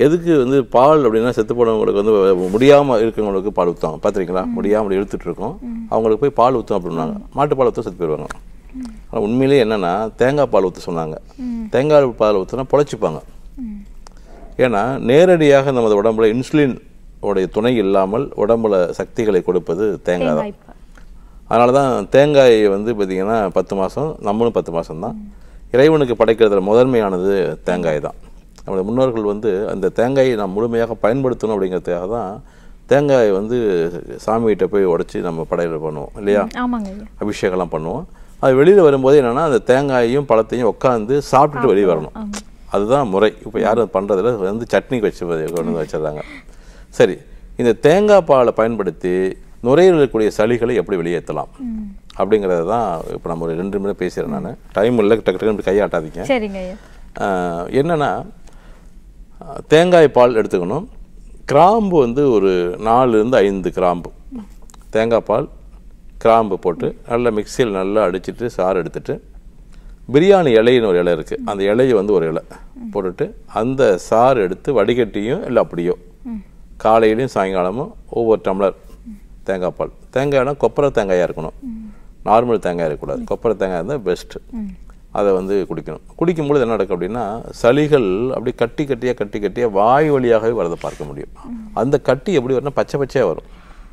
எதுக்கு வந்து பால் அப்படின்னா செத்து போனவங்களுக்கு வந்து முடியாம இருக்கவங்களுக்கு பால் ஊற்றுவாங்க பார்த்துருக்கீங்களா முடியாமல் இழுத்துட்டு இருக்கோம் அவங்களுக்கு போய் பால் ஊற்றும் அப்படின்னாங்க மாட்டு பால் ஊற்ற செத்து போயிடுவாங்க ஆனால் உண்மையிலேயே என்னன்னா தேங்காய் பால் ஊற்ற சொன்னாங்க தேங்காய் பால் ஊற்றினா பொழைச்சிப்பாங்க ஏன்னா நேரடியாக நமது உடம்புல இன்சுலின் உடைய துணை இல்லாமல் உடம்புல சக்திகளை கொடுப்பது தேங்காய் தான் தேங்காய் பால். அதனால தான் தேங்காய் வந்து பார்த்திங்கன்னா பத்து மாதம் நம்மளும் பத்து மாதம் தான் இறைவனுக்கு படைக்கிறதுல முதன்மையானது தேங்காய் தான் நம்முடைய முன்னோர்கள் வந்து அந்த தேங்காயை நாம் முழுமையாக பயன்படுத்தணும் அப்படிங்கிறதுக்காக தான் தேங்காய் வந்து சாமிகிட்ட போய் உடைச்சி நம்ம படையல் பண்ணுவோம் இல்லையா ஆமாங்க ஐயா அபிஷேகம்லாம் பண்ணுவோம் அது வெளியில் வரும்போது என்னன்னா அந்த தேங்காயையும் பழத்தையும் உட்காந்து சாப்பிட்டுட்டு வெளியே வரணும் அதுதான் முறை இப்போ யாரும் பண்ணுறதில்ல வந்து சட்னிக்கு வச்சு கொண்டு வந்து வச்சிடுறாங்க சரி இந்த தேங்காய் பாலை பயன்படுத்தி நுரையீரலில் இருக்கக்கூடிய சளிகளை எப்படி வெளியேற்றலாம் அப்படிங்கிறது தான் இப்போ நம்ம ஒரு ரெண்டு மணி பேசுகிறேன் நான் டைம் இல்லை டக்கு டக்குன்னு கையாட்டாதீங்க சரிங்க ஐயா ஆஹ் என்னன்னா ஆஹ் தேங்காய் பால் எடுத்துக்கணும் கிராம்பு வந்து ஒரு நாலுலேருந்து ஐந்து கிராம்பு தேங்காய் பால் கிராம்பு போட்டு நல்லா மிக்சியில் நல்லா அடிச்சிட்டு சாறு எடுத்துட்டு பிரியாணி இலைன்னு ஒரு இலை இருக்குது அந்த இலையை வந்து ஒரு இலை போட்டுட்டு அந்த சாறு எடுத்து வடிகட்டியும் இல்லை அப்படியோ காலையிலையும் சாயங்காலமும் ஒவ்வொரு டம்ளர் தேங்காய் பால் தேங்காய்னா கொப்பரை தேங்காயாக இருக்கணும் நார்மல் தேங்காய் இருக்கக்கூடாது கொப்பரை தேங்காய் இருந்தால் பெஸ்ட்டு அதை வந்து குடிக்கணும் குடிக்கும்பொழுது என்ன நடக்கும் அப்படின்னா சளிகள் அப்படி கட்டி கட்டியாக கட்டி கட்டியாக வாய் வழியாகவே வரதை பார்க்க முடியும் அந்த கட்டி எப்படி வரும்னா பச்சை பச்சையாக வரும்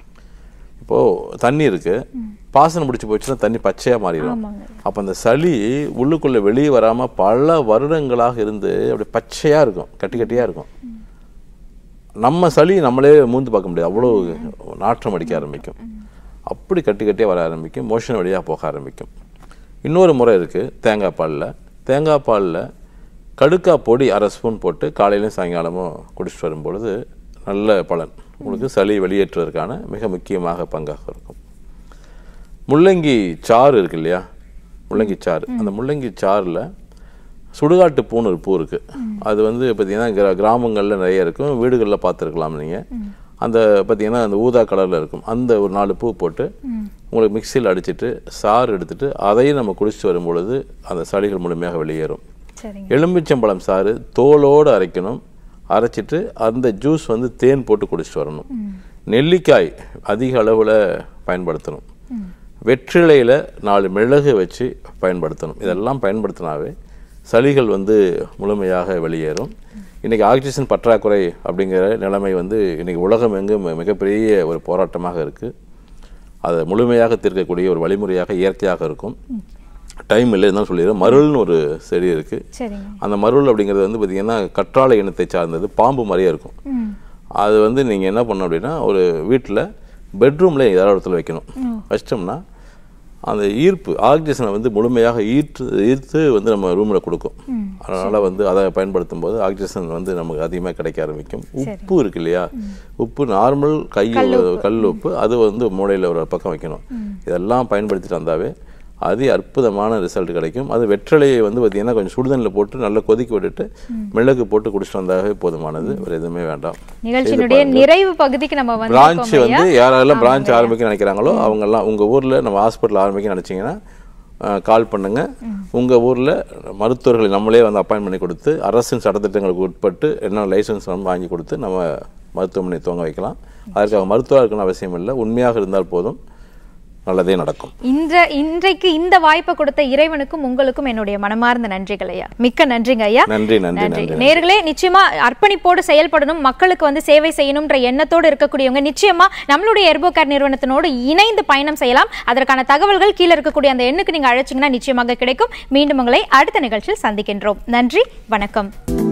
இப்போது தண்ணி இருக்கு பாசனம் பிடிச்சி போச்சுன்னா தண்ணி பச்சையாக மாறிடும் ஆமாங்க. அப்போ அந்த சளி உள்ளுக்குள்ளே வெளியே வராமல் பல வருடங்களாக இருந்து அப்படி பச்சையாக இருக்கும் கட்டி கட்டியாக இருக்கும் நம்ம சளி நம்மளே மூந்து பார்க்க முடியாது அவ்வளோ நாற்றம் அடிக்க ஆரம்பிக்கும் அப்படி கட்டி கட்டியாக வர ஆரம்பிக்கும் மோஷன் வழியாக போக ஆரம்பிக்கும் இன்னொரு முறை இருக்குது தேங்காய் பாலில் தேங்காய் பாலில் கடுக்கா பொடி அரை ஸ்பூன் போட்டு காலையிலும் சாயங்காலமும் குடிச்சிட்டு வரும்பொழுது நல்ல பலன் உங்களுக்கு சளி வெளியேற்றுவதற்கான மிக முக்கியமாக பங்காக இருக்கும் முள்ளங்கி சாறு இருக்கு இல்லையா முள்ளங்கி சாறு அந்த முள்ளங்கி சாறில் சுடுகாட்டு பூன்னு ஒரு பூ இருக்கு அது வந்து பார்த்தீங்கன்னா கிரா கிராமங்களில் நிறைய இருக்கும் வீடுகளில் பார்த்துருக்கலாம் நீங்கள் அந்த பார்த்தீங்கன்னா அந்த ஊதா கலரில் இருக்கும் அந்த ஒரு நாலு பூ போட்டு உங்களுக்கு மிக்சியில் அடிச்சிட்டு சாறு எடுத்துட்டு அதையும் நம்ம குடிச்சிட்டு வரும் பொழுது அந்த சளிகள் முழுமையாக வெளியேறும் சரிங்க எலும்பிச்சம்பழம் சாறு தோலோடு அரைக்கணும் அரைச்சிட்டு அந்த ஜூஸ் வந்து தேன் போட்டு குடிச்சிட்டு வரணும் நெல்லிக்காய் அதிக அளவில் பயன்படுத்தணும் வெற்றிலையில் நாலு மிளகு வச்சு பயன்படுத்தணும் இதெல்லாம் பயன்படுத்தினாவே சளிகள் வந்து முழுமையாக வெளியேறும் இன்றைக்கி ஆக்சிஜன் பற்றாக்குறை அப்படிங்கிற நிலைமை வந்து இன்றைக்கி உலகம் எங்கும் மிகப்பெரிய ஒரு போராட்டமாக இருக்குது அதை முழுமையாக தீர்க்கக்கூடிய ஒரு வழிமுறையாக இயற்கையாக இருக்கும் டைம் இல்லை இருந்தாலும் சொல்லிடுறேன் மருள்னு ஒரு செடி இருக்குது சரிங்க அந்த மருள் அப்படிங்கிறது வந்து பார்த்தீங்கன்னா கற்றாழை இனத்தை சார்ந்தது பாம்பு மாதிரியே இருக்கும் ம் அது வந்து நீங்கள் என்ன பண்ணணும் அப்படின்னா ஒரு வீட்டில் பெட்ரூமில் ஏதாவது இடத்துல வைக்கணும் வச்சிட்டோம்னா அந்த ஈர்ப்பு ஆக்சிஜனை வந்து முழுமையாக ஈர்த்து ஈர்த்து வந்து நம்ம ரூமில் கொடுக்கும் அதனால் வந்து அதை பயன்படுத்தும் போது ஆக்சிஜன் வந்து நமக்கு அதிகமாக கிடைக்க ஆரம்பிக்கும் உப்பு இருக்கு இல்லையா உப்பு நார்மல் கை கல் உப்பு அது வந்து மூளையில் ஒரு பக்கம் வைக்கணும் இதெல்லாம் பயன்படுத்திட்டு வந்தாவே அதி அற்புதமான ரிசல்ட் கிடைக்கும் அது வெற்றிலையை வந்து பார்த்தீங்கன்னா கொஞ்சம் சுடுதண்ணில் போட்டு நல்லா கொதிக்க விட்டுட்டு மிளகு போட்டு குடிச்சிட்டு வந்தாவே போதுமானது வேறு எதுவுமே வேண்டாம் நிகழ்ச்சியினுடைய நிறைவு பகுதிக்கு நம்ம வந்து பிரான்ச் வந்து யாரெல்லாம் பிரான்ச் ஆரம்பிக்க நினைக்கிறாங்களோ அவங்கெல்லாம் உங்க ஊர்ல நம்ம ஹாஸ்பிட்டல் ஆரம்பிக்க நினைச்சீங்கன்னா கால் பண்ணுங்க உங்க ஊர்ல மருத்துவர்களை நம்மளே வந்து அப்பாயின் பண்ணி கொடுத்து அரசின் சட்டத்திட்டங்களுக்கு உட்பட்டு என்ன லைசன்ஸ் நம்ம வாங்கி கொடுத்து நம்ம மருத்துவமனை துவங்க வைக்கலாம் அதற்காக மருத்துவம் இருக்கணும் அவசியம் இல்லை உண்மையாக இருந்தால் போதும் நல்லதே நடக்கும் இன்ற இன்றைக்கு இந்த வாய்ப்பை கொடுத்த இறைவனுக்கும் உங்களுக்கும் என்னுடைய மனமார்ந்த நன்றிகள் ஐயா மிக்க நன்றிங்க ஐயா நன்றி நன்றி நன்றி நேர்களே நிச்சயமா அர்ப்பணிப்போடு செயல்படணும் மக்களுக்கு வந்து சேவை செய்யணும்ன்ற எண்ணத்தோடு இருக்கக்கூடியவங்க நிச்சயமா நம்மளுடைய எர்போகேர் நிறுவனத்தினோடு இணைந்து பயணம் செய்யலாம் அதற்கான தகவல்கள் கீழே இருக்கக்கூடிய அந்த எண்ணுக்கு நீங்க அழைச்சிங்கன்னா நிச்சயமாக கிடைக்கும் மீண்டும் உங்களை அடுத்த நிகழ்ச்சியில் சந்திக்கின்றோம் நன்றி வணக்கம்